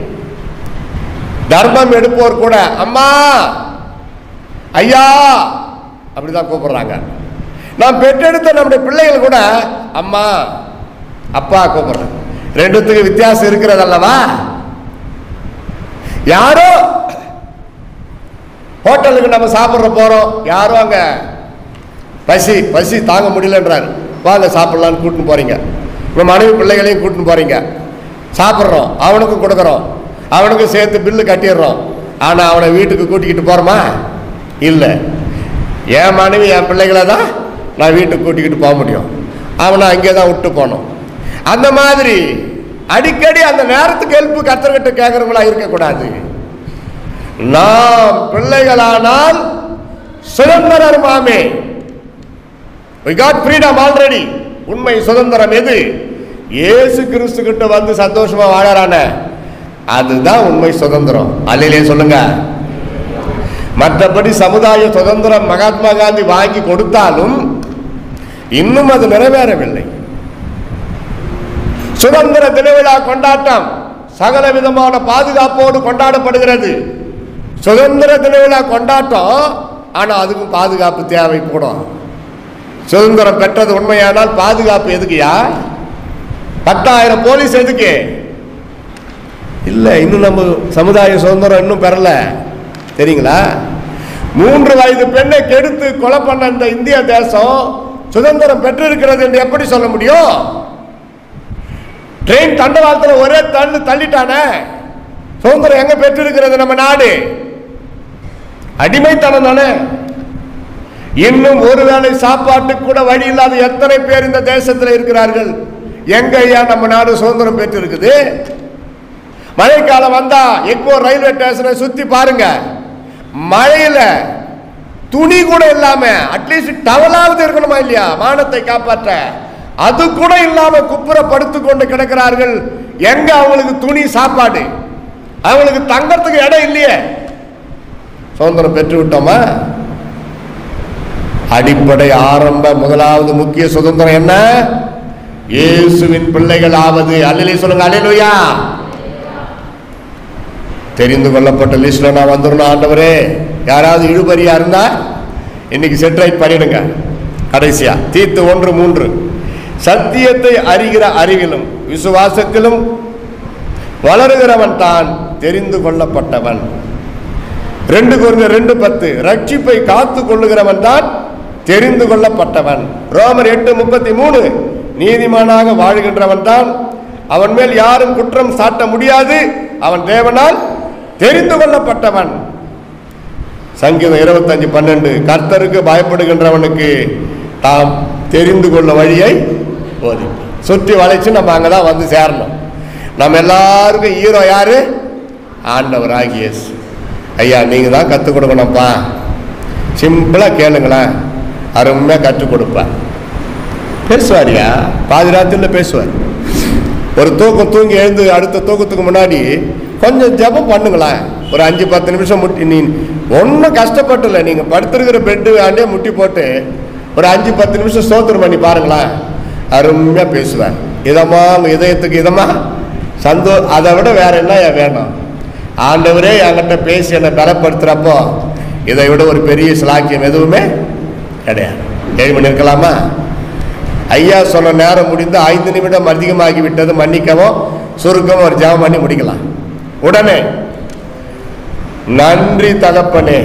தர்மம் எடுப்போர் கூட அம்மா ஐயா அப்படிதான் கூப்பிடுறாங்க நாம் பெற்றெடுத்த நம்முடைய பிள்ளைகள் கூட அம்மா அப்பா கூப்பிடுறாங்க ரெண்டுத்துக்கு வித்தியாசம் இருக்கிறது அல்லவா யாரோ ஹோட்டலுக்கு நம்ம சாப்பிட்ற போறோம் யாரோ அங்க பசி பசி தாங்க முடியலன்றாரு வாங்க சாப்பிடலான்னு கூட்டின்னு போறீங்க உங்க மனைவி பிள்ளைகளையும் கூட்டின்னு போறீங்க சாப்பிட்றோம் அவனுக்கும் கொடுக்குறோம் அவனுக்கும் சேர்த்து பில்லு கட்டிடுறோம் ஆனா அவனை வீட்டுக்கு கூட்டிக்கிட்டு போறோமா இல்லை என் மனைவி என் பிள்ளைகளை தான் நான் வீட்டுக்கு கூட்டிக்கிட்டு போக முடியும் அவனை அங்கே தான் விட்டு போனோம் அந்த மாதிரி அடிக்கடி அந்த நேரத்துக்கு எழுப்பு கத்தர்கிட்ட கேட்கறவங்களா இருக்கக்கூடாது நாம் பிள்ளைகளானால் சுதந்திரமாமே we got freedom already உண்மை சுதந்திரம் எது இயேசு கிறிஸ்து கிட்ட வந்து சந்தோஷமா வாழறான அதுதான் உண்மை சுதந்திரம் அல்லையிலே சொல்லுங்க மற்றபடி சமுதாய சுதந்திரம் மகாத்மா காந்தி வாங்கி கொடுத்தாலும் இன்னும் அது நிறைவேறவில்லை சுதந்திர தின விழா கொண்டாட்டம் சகல விதமான பாதுகாப்போடு கொண்டாடப்படுகிறது சுதந்திர தின விழா கொண்டாட்டம் ஆனா அதுக்கும் பாதுகாப்பு தேவைப்படும் சுதந்திரம் பெற்றது உண்மையானால் பாதுகாப்பு எதுக்குயா பத்தாயிரம் போலீஸ் எதுக்கு இல்லை இன்னும் நம்ம சமுதாய சுதந்திரம் இன்னும் பெறல தெரியுங்களா மூன்று வயது பெண்ணை கெடுத்து கொலை பண்ண இந்த இந்திய தேசம் சுதந்திரம் பெற்றிருக்கிறது என்று எப்படி சொல்ல முடியும் ட்ரெயின் தண்டவாளத்தில் ஒரே தள்ளு தள்ளிட்டானே சுதந்திரம் எங்க பெற்றிருக்கிறது நம்ம நாடு அடிமைத்தனம் தானே இன்னும் ஒருவேளை சாப்பாட்டுக்கு கூட வழி இல்லாத எத்தனை பேர் இந்த தேசத்தில் இருக்கிறார்கள் எங்க ஐயா நம்ம நாடு சுதந்திரம் பெற்று இருக்குது மழைக்காலம் வந்தா எக்கோ ரயில்வே ஸ்டேஷனை சுத்தி பாருங்க மழையில துணி கூட இல்லாம அட்லீஸ்ட் டவலாவது இருக்கணுமா இல்லையா மானத்தை காப்பாற்ற அது கூட இல்லாம குப்புற படுத்து கொண்டு கிடக்கிறார்கள் எங்க அவங்களுக்கு துணி சாப்பாடு அவங்களுக்கு தங்கறதுக்கு இடம் இல்லையே சுதந்திரம் பெற்று விட்டோமா அடிப்படை ஆரம்ப முதலாவது முக்கிய சுதந்திரம் என்ன இயேசுவின் பிள்ளைகள் ஆவது அல்லலே சொல்லுங்க அல்லேலூயா தெரிந்து கொள்ளப்பட்ட லிஸ்ட்ல நான் வந்துடணும் ஆண்டவரே யாராவது இழுபறியா இருந்தா இன்னைக்கு செட்ரைட் பண்ணிடுங்க கடைசியா தீத்து ஒன்று மூன்று சத்தியத்தை அறிகிற அறிவிலும் விசுவாசத்திலும் வளருகிறவன் தான் தெரிந்து கொள்ளப்பட்டவன் ரெண்டு குறைந்த ரெண்டு பத்து ரட்சிப்பை காத்து கொள்ளுகிறவன் தான் தெரிந்து கொள்ளப்பட்டவன் ரோமர் எட்டு முப்பத்தி மூணு நீதிமானாக வாழ்கின்றவன் தான் அவன் மேல் யாரும் குற்றம் சாட்ட முடியாது அவன் தேவனால் தெரிந்து கொள்ளப்பட்டவன் சங்கீதம் இருபத்தஞ்சு பன்னெண்டு கர்த்தருக்கு பயப்படுகின்றவனுக்கு தாம் தெரிந்து கொள்ள வழியை போதி சுற்றி வளைச்சு நம்ம அங்கே தான் வந்து சேரணும் நம்ம எல்லாருக்கும் ஹீரோ யாரு ஆண்டவர் இயேசு ஐயா நீங்கள் தான் கற்றுக் கொடுக்கணும்ப்பா சிம்பிளாக கேளுங்களேன் அருமையாக கற்றுக் கொடுப்பேன் பேசுவாரியா பாதி ராத்திரியில் பேசுவார் ஒரு தூக்கம் தூங்கி எழுந்து அடுத்த தூக்கத்துக்கு முன்னாடி கொஞ்சம் ஜெபம் பண்ணுங்களேன் ஒரு அஞ்சு பத்து நிமிஷம் முட்டி நீ ஒன்றும் கஷ்டப்பட்டுல நீங்கள் படுத்திருக்கிற பெட்டு ஆண்டே முட்டி போட்டு ஒரு அஞ்சு பத்து நிமிஷம் ஸ்தோத்திரம் பண்ணி பாருங்களேன் அருமையாக பேசுவேன் இதமா உங்க இதயத்துக்கு இதமா சந்தோ அதை விட வேற என்ன வேணும் ஆண்டவரே என்கிட்ட பேசி என்னை பலப்படுத்துகிறப்போ இதை விட ஒரு பெரிய சிலாக்கியம் எதுவுமே கிடையாது ஏழு மணி இருக்கலாமா ஐயா சொன்ன நேரம் முடிந்து ஐந்து நிமிடம் அதிகமாகி விட்டது மன்னிக்கவும் சுருக்கவும் ஒரு ஜெபம் பண்ணி முடிக்கலாம் உடனே நன்றி தகப்பனே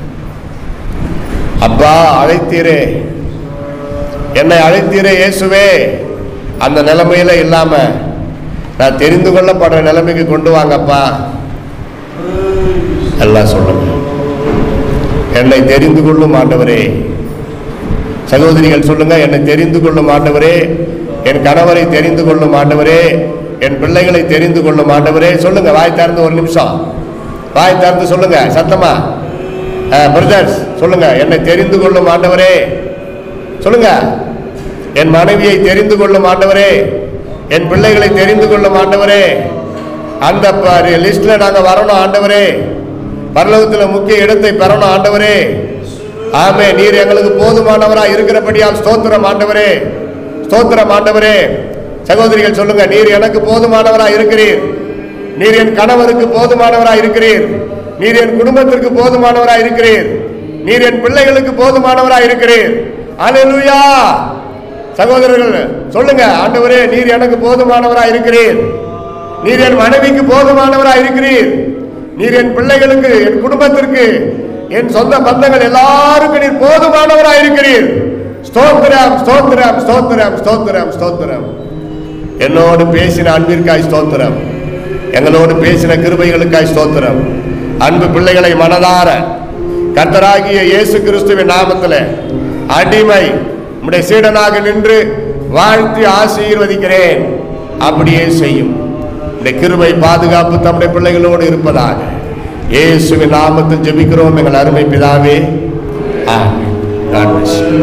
அப்பா அழைத்தீரே என்னை அழைத்தீரே இயேசுவே அந்த நிலைமையில இல்லாம நான் தெரிந்து கொள்ளப்படுற நிலைமைக்கு கொண்டு வாங்கப்பா எல்லாம் சொல்லுங்க என்னை தெரிந்து கொள்ளும் ஆண்டவரே சகோதரிகள் சொல்லுங்க என்னை தெரிந்து கொள்ளும் ஆண்டவரே என் கணவரை தெரிந்து கொள்ளும் ஆண்டவரே என் பிள்ளைகளை தெரிந்து கொள்ளும் ஆண்டவரே சொல்லுங்க வாய் திறந்து ஒரு நிமிஷம் வாய் திறந்து சொல்லுங்க சத்தமா பிரதர்ஸ் சொல்லுங்க என்னை தெரிந்து கொள்ளும் ஆண்டவரே சொல்லுங்க என் மனைவியை தெரிந்து கொள்ளும் ஆண்டவரே என் பிள்ளைகளை தெரிந்து கொள்ளும் ஆண்டவரே அந்த லிஸ்ட்ல நாங்க வரணும் ஆண்டவரே பரலோகத்தில் முக்கிய இடத்தை பெறணும் ஆண்டவரே ஆமே நீர் எங்களுக்கு போதுமானவரா இருக்கிறபடியால் ஸ்தோத்திரம் ஆண்டவரே ஸ்தோத்திரம் ஆண்டவரே சகோதரிகள் சொல்லுங்க நீர் எனக்கு போதுமானவரா இருக்கிறீர் நீர் என் கணவருக்கு போதுமானவரா இருக்கிறீர் நீர் என் குடும்பத்திற்கு போதுமானவரா இருக்கிறீர் நீர் என் பிள்ளைகளுக்கு போதுமானவரா இருக்கிறீர் அல்லேலூயா சகோதரர்கள் சொல்லுங்க ஆண்டவரே நீர் எனக்கு போதுமானவரா இருக்கிறீர் நீர் என் மனைவிக்கு போதுமானவரா இருக்கிறீர் நீர் என் பிள்ளைகளுக்கு என் குடும்பத்திற்கு என் சொந்த பந்தங்கள் எல்லாருக்கும் நீர் போதுமானவரா இருக்கிறீர் ஸ்தோத்திரம் ஸ்தோத்திரம் ஸ்தோத்திரம் ஸ்தோத்திரம் ஸ்தோத்திரம் என்னோடு பேசின அன்பிற்காய் ஸ்தோத்திரம் எங்களோடு பேசின கிருபைகளுக்காய் ஸ்தோத்திரம் அன்பு பிள்ளைகளை மனதார கர்த்தராகிய இயேசு கிறிஸ்துவின் நாமத்தில் அடிமை உம்முடைய சீடனாக நின்று வாழ்த்தி ஆசீர்வதிக்கிறேன் அப்படியே செய்யும் இந்த கிருபை பாதுகாப்பு தம்முடைய பிள்ளைகளோடு இருப்பதாக இயேசுவின் நாமத்தில் ஜெபிக்கிறோம் எங்கள் அருமை பிதாவே ஆமென் God bless you.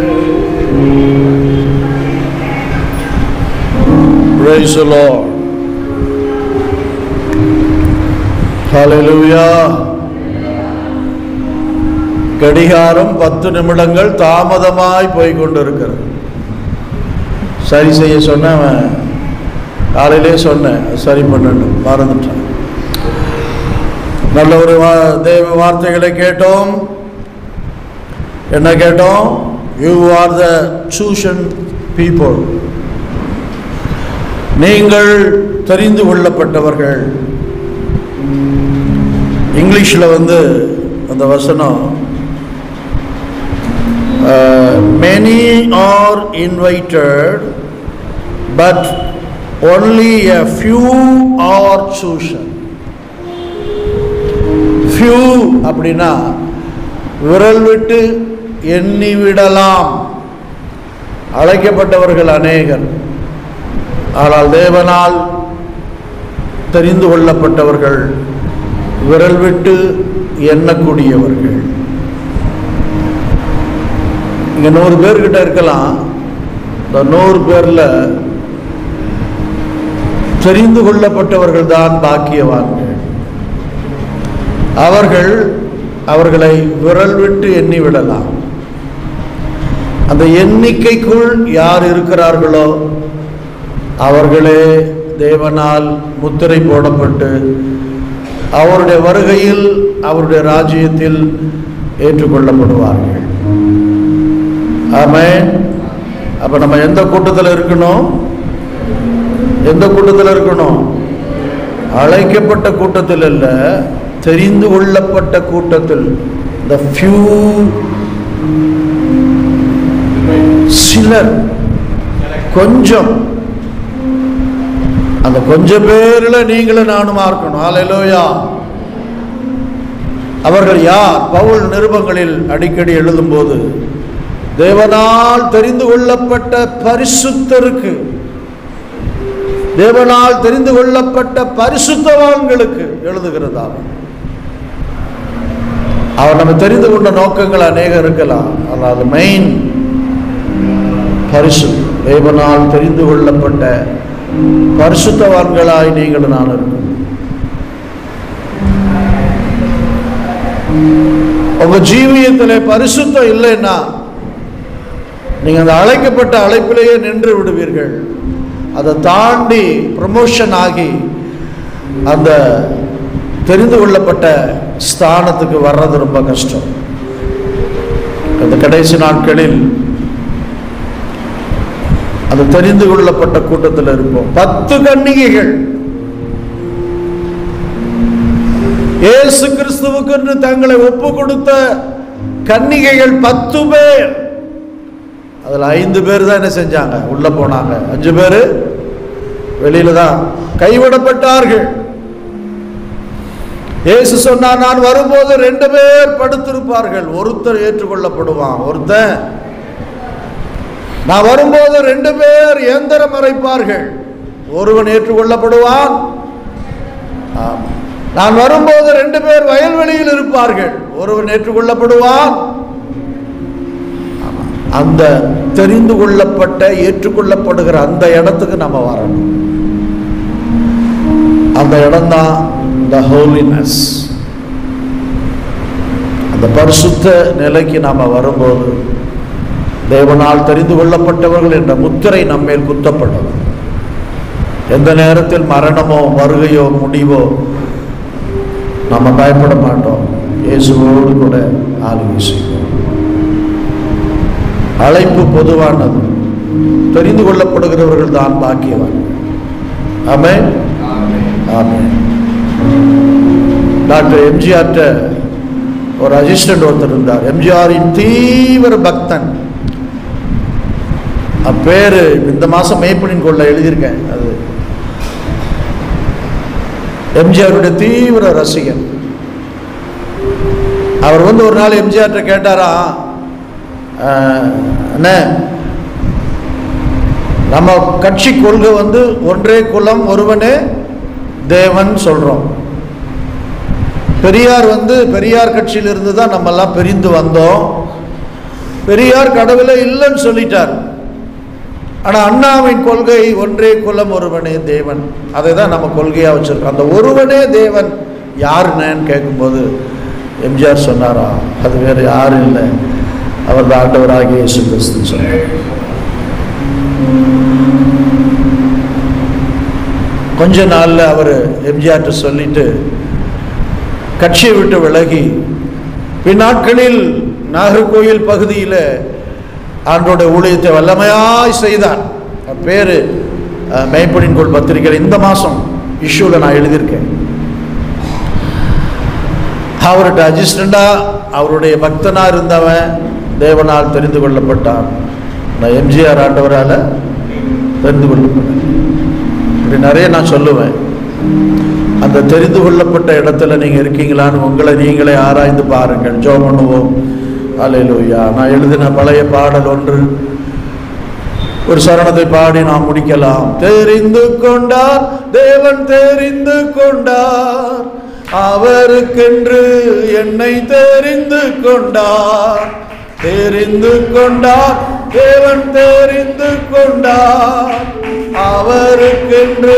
Praise the Lord. Hallelujah. கடிகாரம் பத்து நிமிடங்கள் தாமதமாய் போய் கொண்டிருக்கிறது சரி செய்ய சொன்னேன் அவன் காலையிலே சொன்னேன் அது சரி பண்ணணும் மறந்துட்டான் நல்ல ஒரு வா- தேவ வார்த்தைகளை கேட்டோம் என்ன கேட்டோம் you are the chosen people நீங்கள் தெரிந்து கொள்ளப்பட்டவர்கள் இங்கிலீஷில் வந்து அந்த வசனம் many are invited but only a few are chosen few அப்படின்னா விரல் விட்டு எண்ணி விடலாம் அழைக்கப்பட்டவர்கள் அநேகர் ஆனால் தேவனால் தெரிந்து கொள்ளப்பட்டவர்கள் விரல் விட்டு எண்ணக்கூடியவர்கள் இங்க நூறு பேர்கிட்ட இருக்கலாம் இந்த நூறு பேர்ல தெரிந்து கொள்ளப்பட்டவர்கள் தான் பாக்கியவான்கள் அவர்கள் அவர்களை விரல் விட்டு எண்ணி விடலாம் அந்த எண்ணிக்கைக்குள் யார் இருக்கிறார்களோ அவர்களே தேவனால் முத்திரை போடப்பட்டு அவருடைய வருகையில் அவருடைய ராஜ்யத்தில் ஏற்றுக்கொள்ளப்படுவார்கள் ஆமென் அப்ப நம்ம எந்த கூட்டத்தில் இருக்கணும் எந்த கூட்டத்தில் இருக்கணும் அழைக்கப்பட்ட கூட்டத்தில் அல்ல தெரிந்து கொள்ளப்பட்ட கூட்டத்தில் the few சிலர் கொஞ்சம் அந்த கொஞ்சம் பேர்ல நீங்களும் நானுமா இருக்கணும் ஹalleluya அவர்கள் யார் பவுல் நிருபங்களில் அடிக்கடி எழுதும்போது தேவனால் தெரிந்து கொள்ளப்பட்ட பரிசுத்தருக்கு தேவனால் தெரிந்து கொள்ளப்பட்ட பரிசுத்தவான்களுக்கு எழுதுகிறதா அவர் நம்ம தெரிந்து கொண்ட நோக்கங்கள் அநேகம் இருக்கலாம் ஆனால் அது மெயின் பரிசு தேவனால் தெரிந்து கொள்ளப்பட்ட பரிசுத்தவான்களாய் நீங்கள் நான் இருக்கணும் உங்க ஜீவியத்தில் பரிசுத்தம் இல்லைன்னா நீங்க அந்த அழைக்கப்பட்ட அழைப்பிலேயே நின்று விடுவீர்கள் அதை தாண்டி ப்ரமோஷன் ஆகி அந்த தெரிந்து கொள்ளப்பட்ட ஸ்தானத்துக்கு வர்றது ரொம்ப கஷ்டம் அந்த கடைசி நாட்களில் அது தெரிந்து கொள்ளப்பட்ட கூட்டத்தில் இருப்போம் பத்து கன்னிகைகள் இயேசு கிறிஸ்துவுக்கு தங்களை ஒப்பு கொடுத்த கன்னிகைகள் பத்து பேர் அதுல ஐந்து பேர் தான் என்ன செஞ்சாங்க உள்ள போனாங்க அஞ்சு பேர் வெளியில தான் கைவிடப்பட்டார்கள் இயேசு சொன்னார் நான் வரும்போது ரெண்டு பேர் படுத்திருப்பார்கள் ஒருத்தர் ஏற்றுக்கொள்ளப்படுவான் ஒருத்தன் நான் வரும்போது ரெண்டு பேர் இயந்திரம் அரைப்பார்கள் ஒருவன் ஏற்றுக்கொள்ளப்படுவான் ஆம். நான் வரும்போது ரெண்டு பேர் வயல்வெளியில் இருப்பார்கள் ஒருவன் ஏற்றுக்கொள்ளப்படுவான் ஆமா. அந்த தெரிந்து கொள்ளப்பட்ட ஏற்றுக்கொள்ளப்படுகிற அந்த இடத்துக்கு நம்ம வரணும் அந்த இடம்தான் த ஹோலினஸ் அந்த பரிசுத்த நிலைக்கு நாம வரும்போது தேவனால் தெரிந்து கொள்ளப்பட்டவர்கள் என்ற முத்திரை நம்மேல் குத்தப்படும் எந்த நேரத்தில் மரணமோ வருகையோ முடிவோ நம்ம பயப்பட மாட்டோம் இயேசுவோடு கூட ஆளுகை செய்வோம் அழைப்பு பொதுவானது தெரிந்து கொள்ளப்படுகிறவர்கள் தான் பாக்கியவான் ஆமே ஆமே டாக்டர் எம்ஜிஆர்ட்ட ஒரு அசிஸ்டன்ட் ஒருத்தர் இருந்தார் எம்ஜிஆரின் தீவிர பக்தன் அப்பேரு இந்த மாதம் மேய்ப்பனின் கொள்ள எழுதியிருக்கேன் அது எம்ஜிஆருடைய தீவிர ரசிகன் அவர் வந்து ஒரு நாள் எம்ஜிஆர்ட்ட கேட்டாரா "ஆஹ், அண்ணே நம்ம கட்சி கொள்கை வந்து ஒன்றே குலம் ஒருவனே தேவன் சொல்றோம் பெரியார் வந்து பெரியார் கட்சியிலிருந்து தான் நம்ம எல்லாம் பிரிந்து வந்தோம் பெரியார் கடவுளே இல்லைன்னு சொல்லிட்டார் ஆனா அண்ணாவின் கொள்கை ஒன்றே குலம் ஒருவனே தேவன் அதை தான் நம்ம கொள்கையா வச்சிருக்கோம் அந்த ஒருவனே தேவன் யாருன்னு கேட்கும்போது எம்ஜிஆர் சொன்னாரா அது வேற யாரும் இல்லை அவர் தான் ஆண்டவராகிய இயேசு கிறிஸ்து சொன்னார் கொஞ்ச நாள்ல அவர் எம்ஜிஆர்ட்ட சொல்லிட்டு கட்சியை விட்டு விலகி பின்னாட்களில் நாகர்கோயில் பகுதியில் ஆண்டோட ஊழியத்தை வல்லமையாய் செய்தார் பேர் மெய்ப்படின் கோள் பத்திரிகையில் இந்த மாதம் இஷ்யூவில் நான் எழுதியிருக்கேன் அவர்கிட்ட அசிஸ்டண்டா அவருடைய பக்தனா இருந்தவன் தேவனால் தெரிந்து கொள்ளப்பட்டான் நான் எம்ஜிஆர் ஆண்டவரால் தெரிந்து கொள்ளப்பட்டேன் இப்படி நிறைய நான் சொல்லுவேன் அந்த தெரிந்து கொள்ளப்பட்ட இடத்துல நீங்க இருக்கீங்களான்னு உங்களை நீங்களே ஆராய்ந்து பாருங்கள் ஜோ பண்ணுவோம் அலையிலூயா நான் எழுதின பழைய பாடல் ஒன்று ஒரு சரணத்தை பாடி நாம் முடிக்கலாம் தெரிந்து கொண்டார் தேவன் தெரிந்து கொண்டார் அவருக்கென்று என்னை தெரிந்து கொண்டார் தெரிந்து கொண்டார் தேவன் தெரிந்து கொண்டார் அவருக்கென்று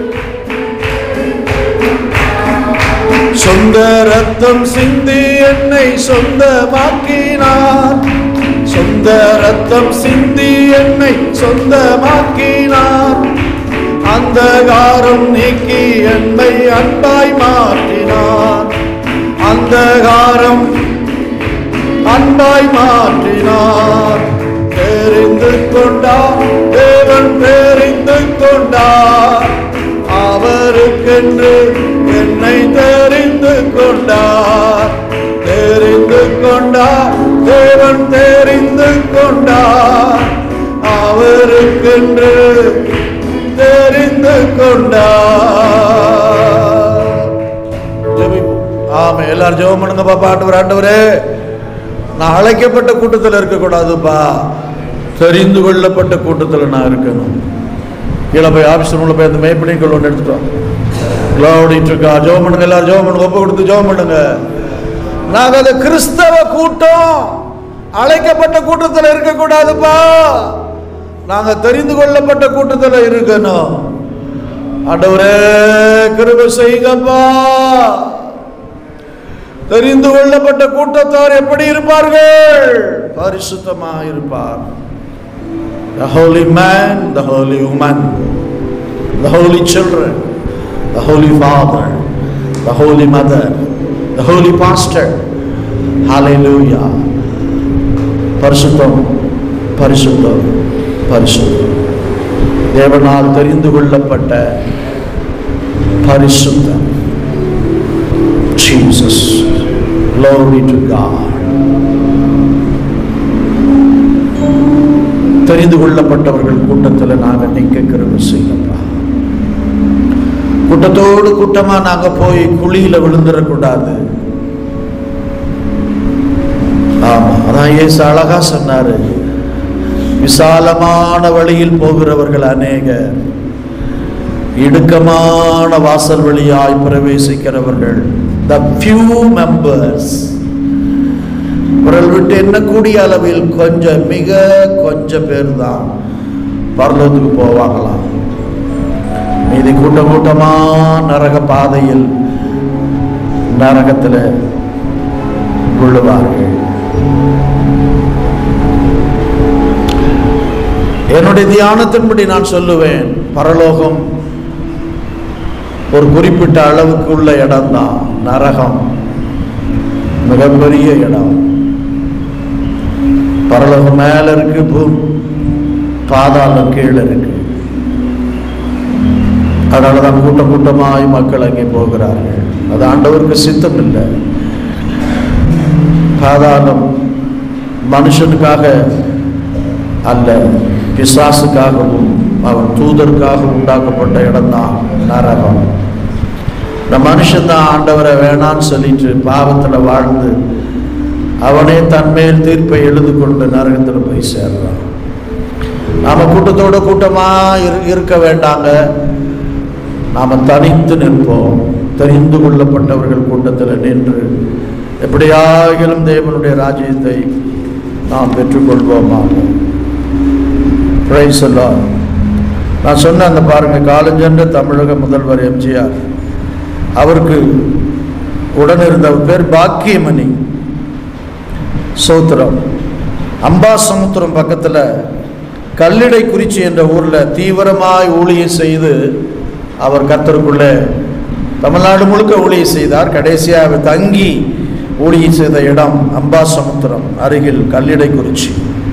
சொந்த ரத்தம் சிந்தி என்னை சொந்தமாக்கினார் சொந்த ரத்தம் சிந்தி என்னை சொந்தமாக்கினார் அந்தகாரம் நீக்கி என்னை அன்பாய் மாற்றினார் அந்தகாரம் அன்பாய் மாற்றினார் தெரிந்து கொண்டார் தேவன் தெரிந்து கொண்டார் அவருக்கென்று என்னை தெரிந்து கொண்டார் தெரிந்து கொண்டார் தேவன் தெரிந்து கொண்டார் அவருக்கென்று தெரிந்து கொண்டார் ஜெபிப்போம். ஆமா எல்லாரும் ஜெபம் பண்ணுங்கப்பா பாட்டு ஆண்டவரே நான் அழைக்கப்பட்ட கூட்டத்தில் இருக்கக்கூடாதுப்பா தெரிந்து கொள்ளப்பட்ட கூட்டத்தில் நான் இருக்கணும் கீழே போய் ஆஃபீஸ் ரூமில் போய் அந்த மேய்ப்பணிகள் ஒன்று எடுத்துட்டோம் க்ளௌடிட்டு இருக்கா ஜெபம் பண்ணுங்க எல்லாரும் ஜெபம் பண்ணுங்க ஒப்பு கொடுத்து ஜெபம் பண்ணுங்க நாங்கள் அது கிறிஸ்தவ கூட்டம் அழைக்கப்பட்ட கூட்டத்தில் இருக்கக்கூடாதுப்பா நாங்கள் தெரிந்து கொள்ளப்பட்ட கூட்டத்தில் இருக்கணும் ஆண்டவரே கிருபை செய்யுங்கப்பா தெரிந்து கொள்ளப்பட்ட கூட்டத்தார் எப்படி இருப்பார்கள் பரிசுத்தமாக இருப்பார் The holy man, the holy woman, the holy children, the holy father, the holy mother, the holy pastor. Hallelujah. பரிசுத்தம் பரிசுத்தம் பரிசுத்தம் தேவனால் தெரிந்து கொள்ளப்பட்ட பரிசுத்தம் Jesus. Glory to God. தெரிந்து கொள்ளப்பட்டவர்கள் கூட்டத்தில் நாங்கள் நிற்க கிருபை செய்யப்பா கூட்டத்தோடு கூட்டமா நாங்க போய் குழியில விழுந்துடக்கூடாது ஆமா அதான் இயேசு அழகா சொன்னாரு விசாலமான வழியில் போகிறவர்கள் அநேகர் இடுக்கமான வாசல் வழியாய் பிரவேசிக்கிறவர்கள் த few members விரல் விட்டு எண்ணக்கூடிய அளவில் கொஞ்சம் மிக கொஞ்சம் பேர் தான் பரலோகத்துக்கு போவாங்களாம் மீதி கூட்டம் கூட்டமா நரக பாதையில் நரகத்தில் விழுவார்கள் என்னுடைய தியானத்தின்படி நான் சொல்லுவேன் பரலோகம் ஒரு குறிப்பிட்ட அளவுக்கு உள்ள இடம்தான் நரகம் மிகப்பெரிய இடம் பரலோகம் மேல இருக்கு பூ- பாதாளம் கீழே இருக்கு அதனாலதான் கூட்டம் கூட்டமாய் மக்கள் அங்கே போகிறார்கள் அது ஆண்டவருக்கு சித்தம் இல்லை பாதாளம் மனுஷனுக்காக அல்ல பிசாசுக்காகவும் அவன் தூதருக்காக உண்டாக்கப்பட்ட இடம்தான் நரகம் இந்த மனுஷன் தான் ஆண்டவரை வேணான்னு சொல்லிட்டு பாவத்துல வாழ்ந்து அவனே தன்மேல் தீர்ப்பை எழுது கொண்டு நரகத்துல போய் சேர்றான் நாம கூட்டத்தோட கூட்டமா இரு- இருக்க வேண்டாங்க நாம தனித்து நிற்போம் தெரிந்து கொள்ளப்பட்டவர்கள் கூட்டத்தில் நின்று எப்படியாகிலும் தேவனுடைய ராஜ்யத்தை நாம் பெற்றுக்கொள்வோமாக Praise the Lord. நான் சொன்ன அந்த பாருங்க காலஞ்சென்ற தமிழக முதல்வர் எம்ஜிஆர் அவருக்கு உடன் இருந்தவர் பேர் பாக்கியமணி சோத்திரம் அம்பாசமுத்திரம் பக்கத்தில் கல்லிடை குறிச்சி என்ற ஊரில் தீவிரமாய் ஊழியம் செய்து அவர் கர்த்தருக்குள்ளே தமிழ்நாடு முழுக்க ஊழியம் செய்தார் கடைசியாக அவர் தங்கி ஊழியம் செய்த இடம் அம்பாசமுத்திரம் அருகில் கல்லிடை குறிச்சி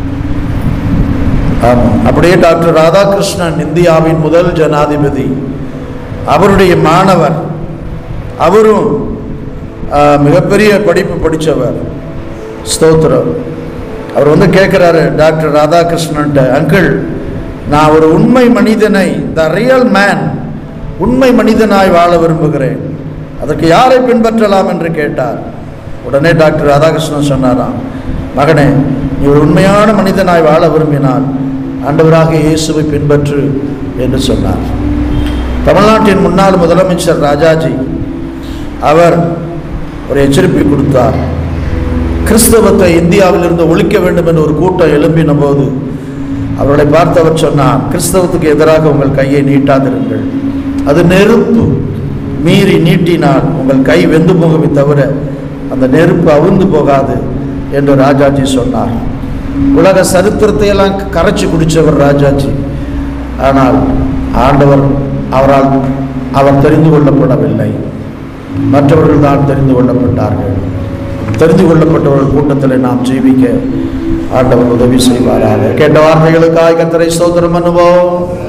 ஆமாம் அப்படியே டாக்டர் ராதாகிருஷ்ணன் இந்தியாவின் முதல் ஜனாதிபதி அவருடைய மாணவர் அவரும் ஆ, மிகப்பெரிய படிப்பு படித்தவர் ஸ்தோத்திரம் அவர் வந்து கேட்குறாரு டாக்டர் ராதாகிருஷ்ணன்ட்ட அங்கிள் நான் ஒரு உண்மை மனிதனை த ரியல் மேன் உண்மை மனிதனாய் வாழ விரும்புகிறேன் அதற்கு யாரை பின்பற்றலாம் என்று கேட்டார் உடனே டாக்டர் ராதாகிருஷ்ணன் சொன்னாராம் மகனே நீ ஒரு உண்மையான மனிதனாய் வாழ விரும்பினால் ஆண்டவராக இயேசுவை பின்பற்று என்று சொன்னார் தமிழ்நாட்டின் முன்னாள் முதலமைச்சர் ராஜாஜி அவர் ஒரு எச்சரிப்பை கொடுத்தார் கிறிஸ்தவத்தை இந்தியாவிலிருந்து ஒழிக்க வேண்டும் என்று ஒரு கூட்டம் எழும்பின போது அவர்களை பார்த்தவர் சொன்னார் கிறிஸ்தவத்துக்கு எதிராக உங்கள் கையை நீட்டாதிருங்கள் அது நெருப்பு மீறி நீட்டினால் உங்கள் கை வெந்து போகுமே தவிர அந்த நெருப்பு அவிழ்ந்து போகாது என்று ராஜாஜி சொன்னார் உலக சரித்திரத்தை எல்லாம் கரைச்சி குடித்தவர் ராஜாஜி ஆனால் ஆண்டவர் அவரால் அவர் தெரிந்து கொள்ளப்படவில்லை மற்றவர்கள் தான் தெரிந்து கொள்ளப்பட்டார்கள் தெரிந்து கொள்ளப்பட்டவர்கள் கூட்டத்தில் நாம் ஜீவிக்க ஆண்டவர் உதவி செய்வாராக கேட்ட வார்த்தைகளுக்காக கத்தரை சோதரம் பண்ணுவோம்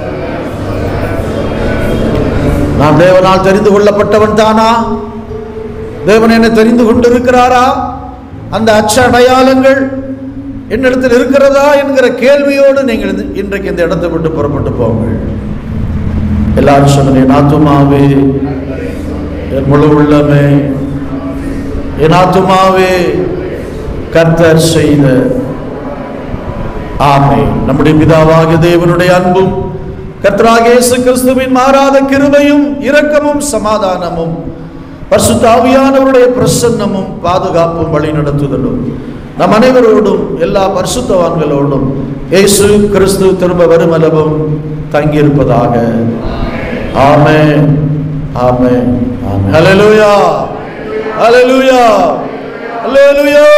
நான் தேவனால் தெரிந்து கொள்ளப்பட்டவன் தானா தேவன் என்னை தெரிந்து கொண்டிருக்கிறாரா அந்த அச்ச அடையாளங்கள் என்னிடத்தில் இருக்கிறதா என்கிற கேள்வியோடு நீங்கள் இந்த- இன்றைக்கு இந்த இடத்தை விட்டு புறப்பட்டு போங்கள் எல்லாரும் சொல்லுங்க என் ஆத்துமாவே என் முழு உள்ளமே என் ஆத்துமாவே கர்த்தர் செய்த ஆமை நம்முடைய பிதாவாகிய தேவனுடைய அன்பும் கர்த்தராக இயேசு கிறிஸ்துவின் மாறாத கிருபையும் இரக்கமும் சமாதானமும் பரிசுத்த ஆவியானவருடைய பிரசன்னமும் பாதுகாப்பும் வழி நடத்துதலும் நம் அனைவரோடும் எல்லா பரிசுத்தவான்களோடும் இயேசு கிறிஸ்து திரும்ப வருமளவும் தங்கியிருப்பதாக ஆமென் ஆமென் ஆமென் ஹalleluya ஹalleluya ஹalleluya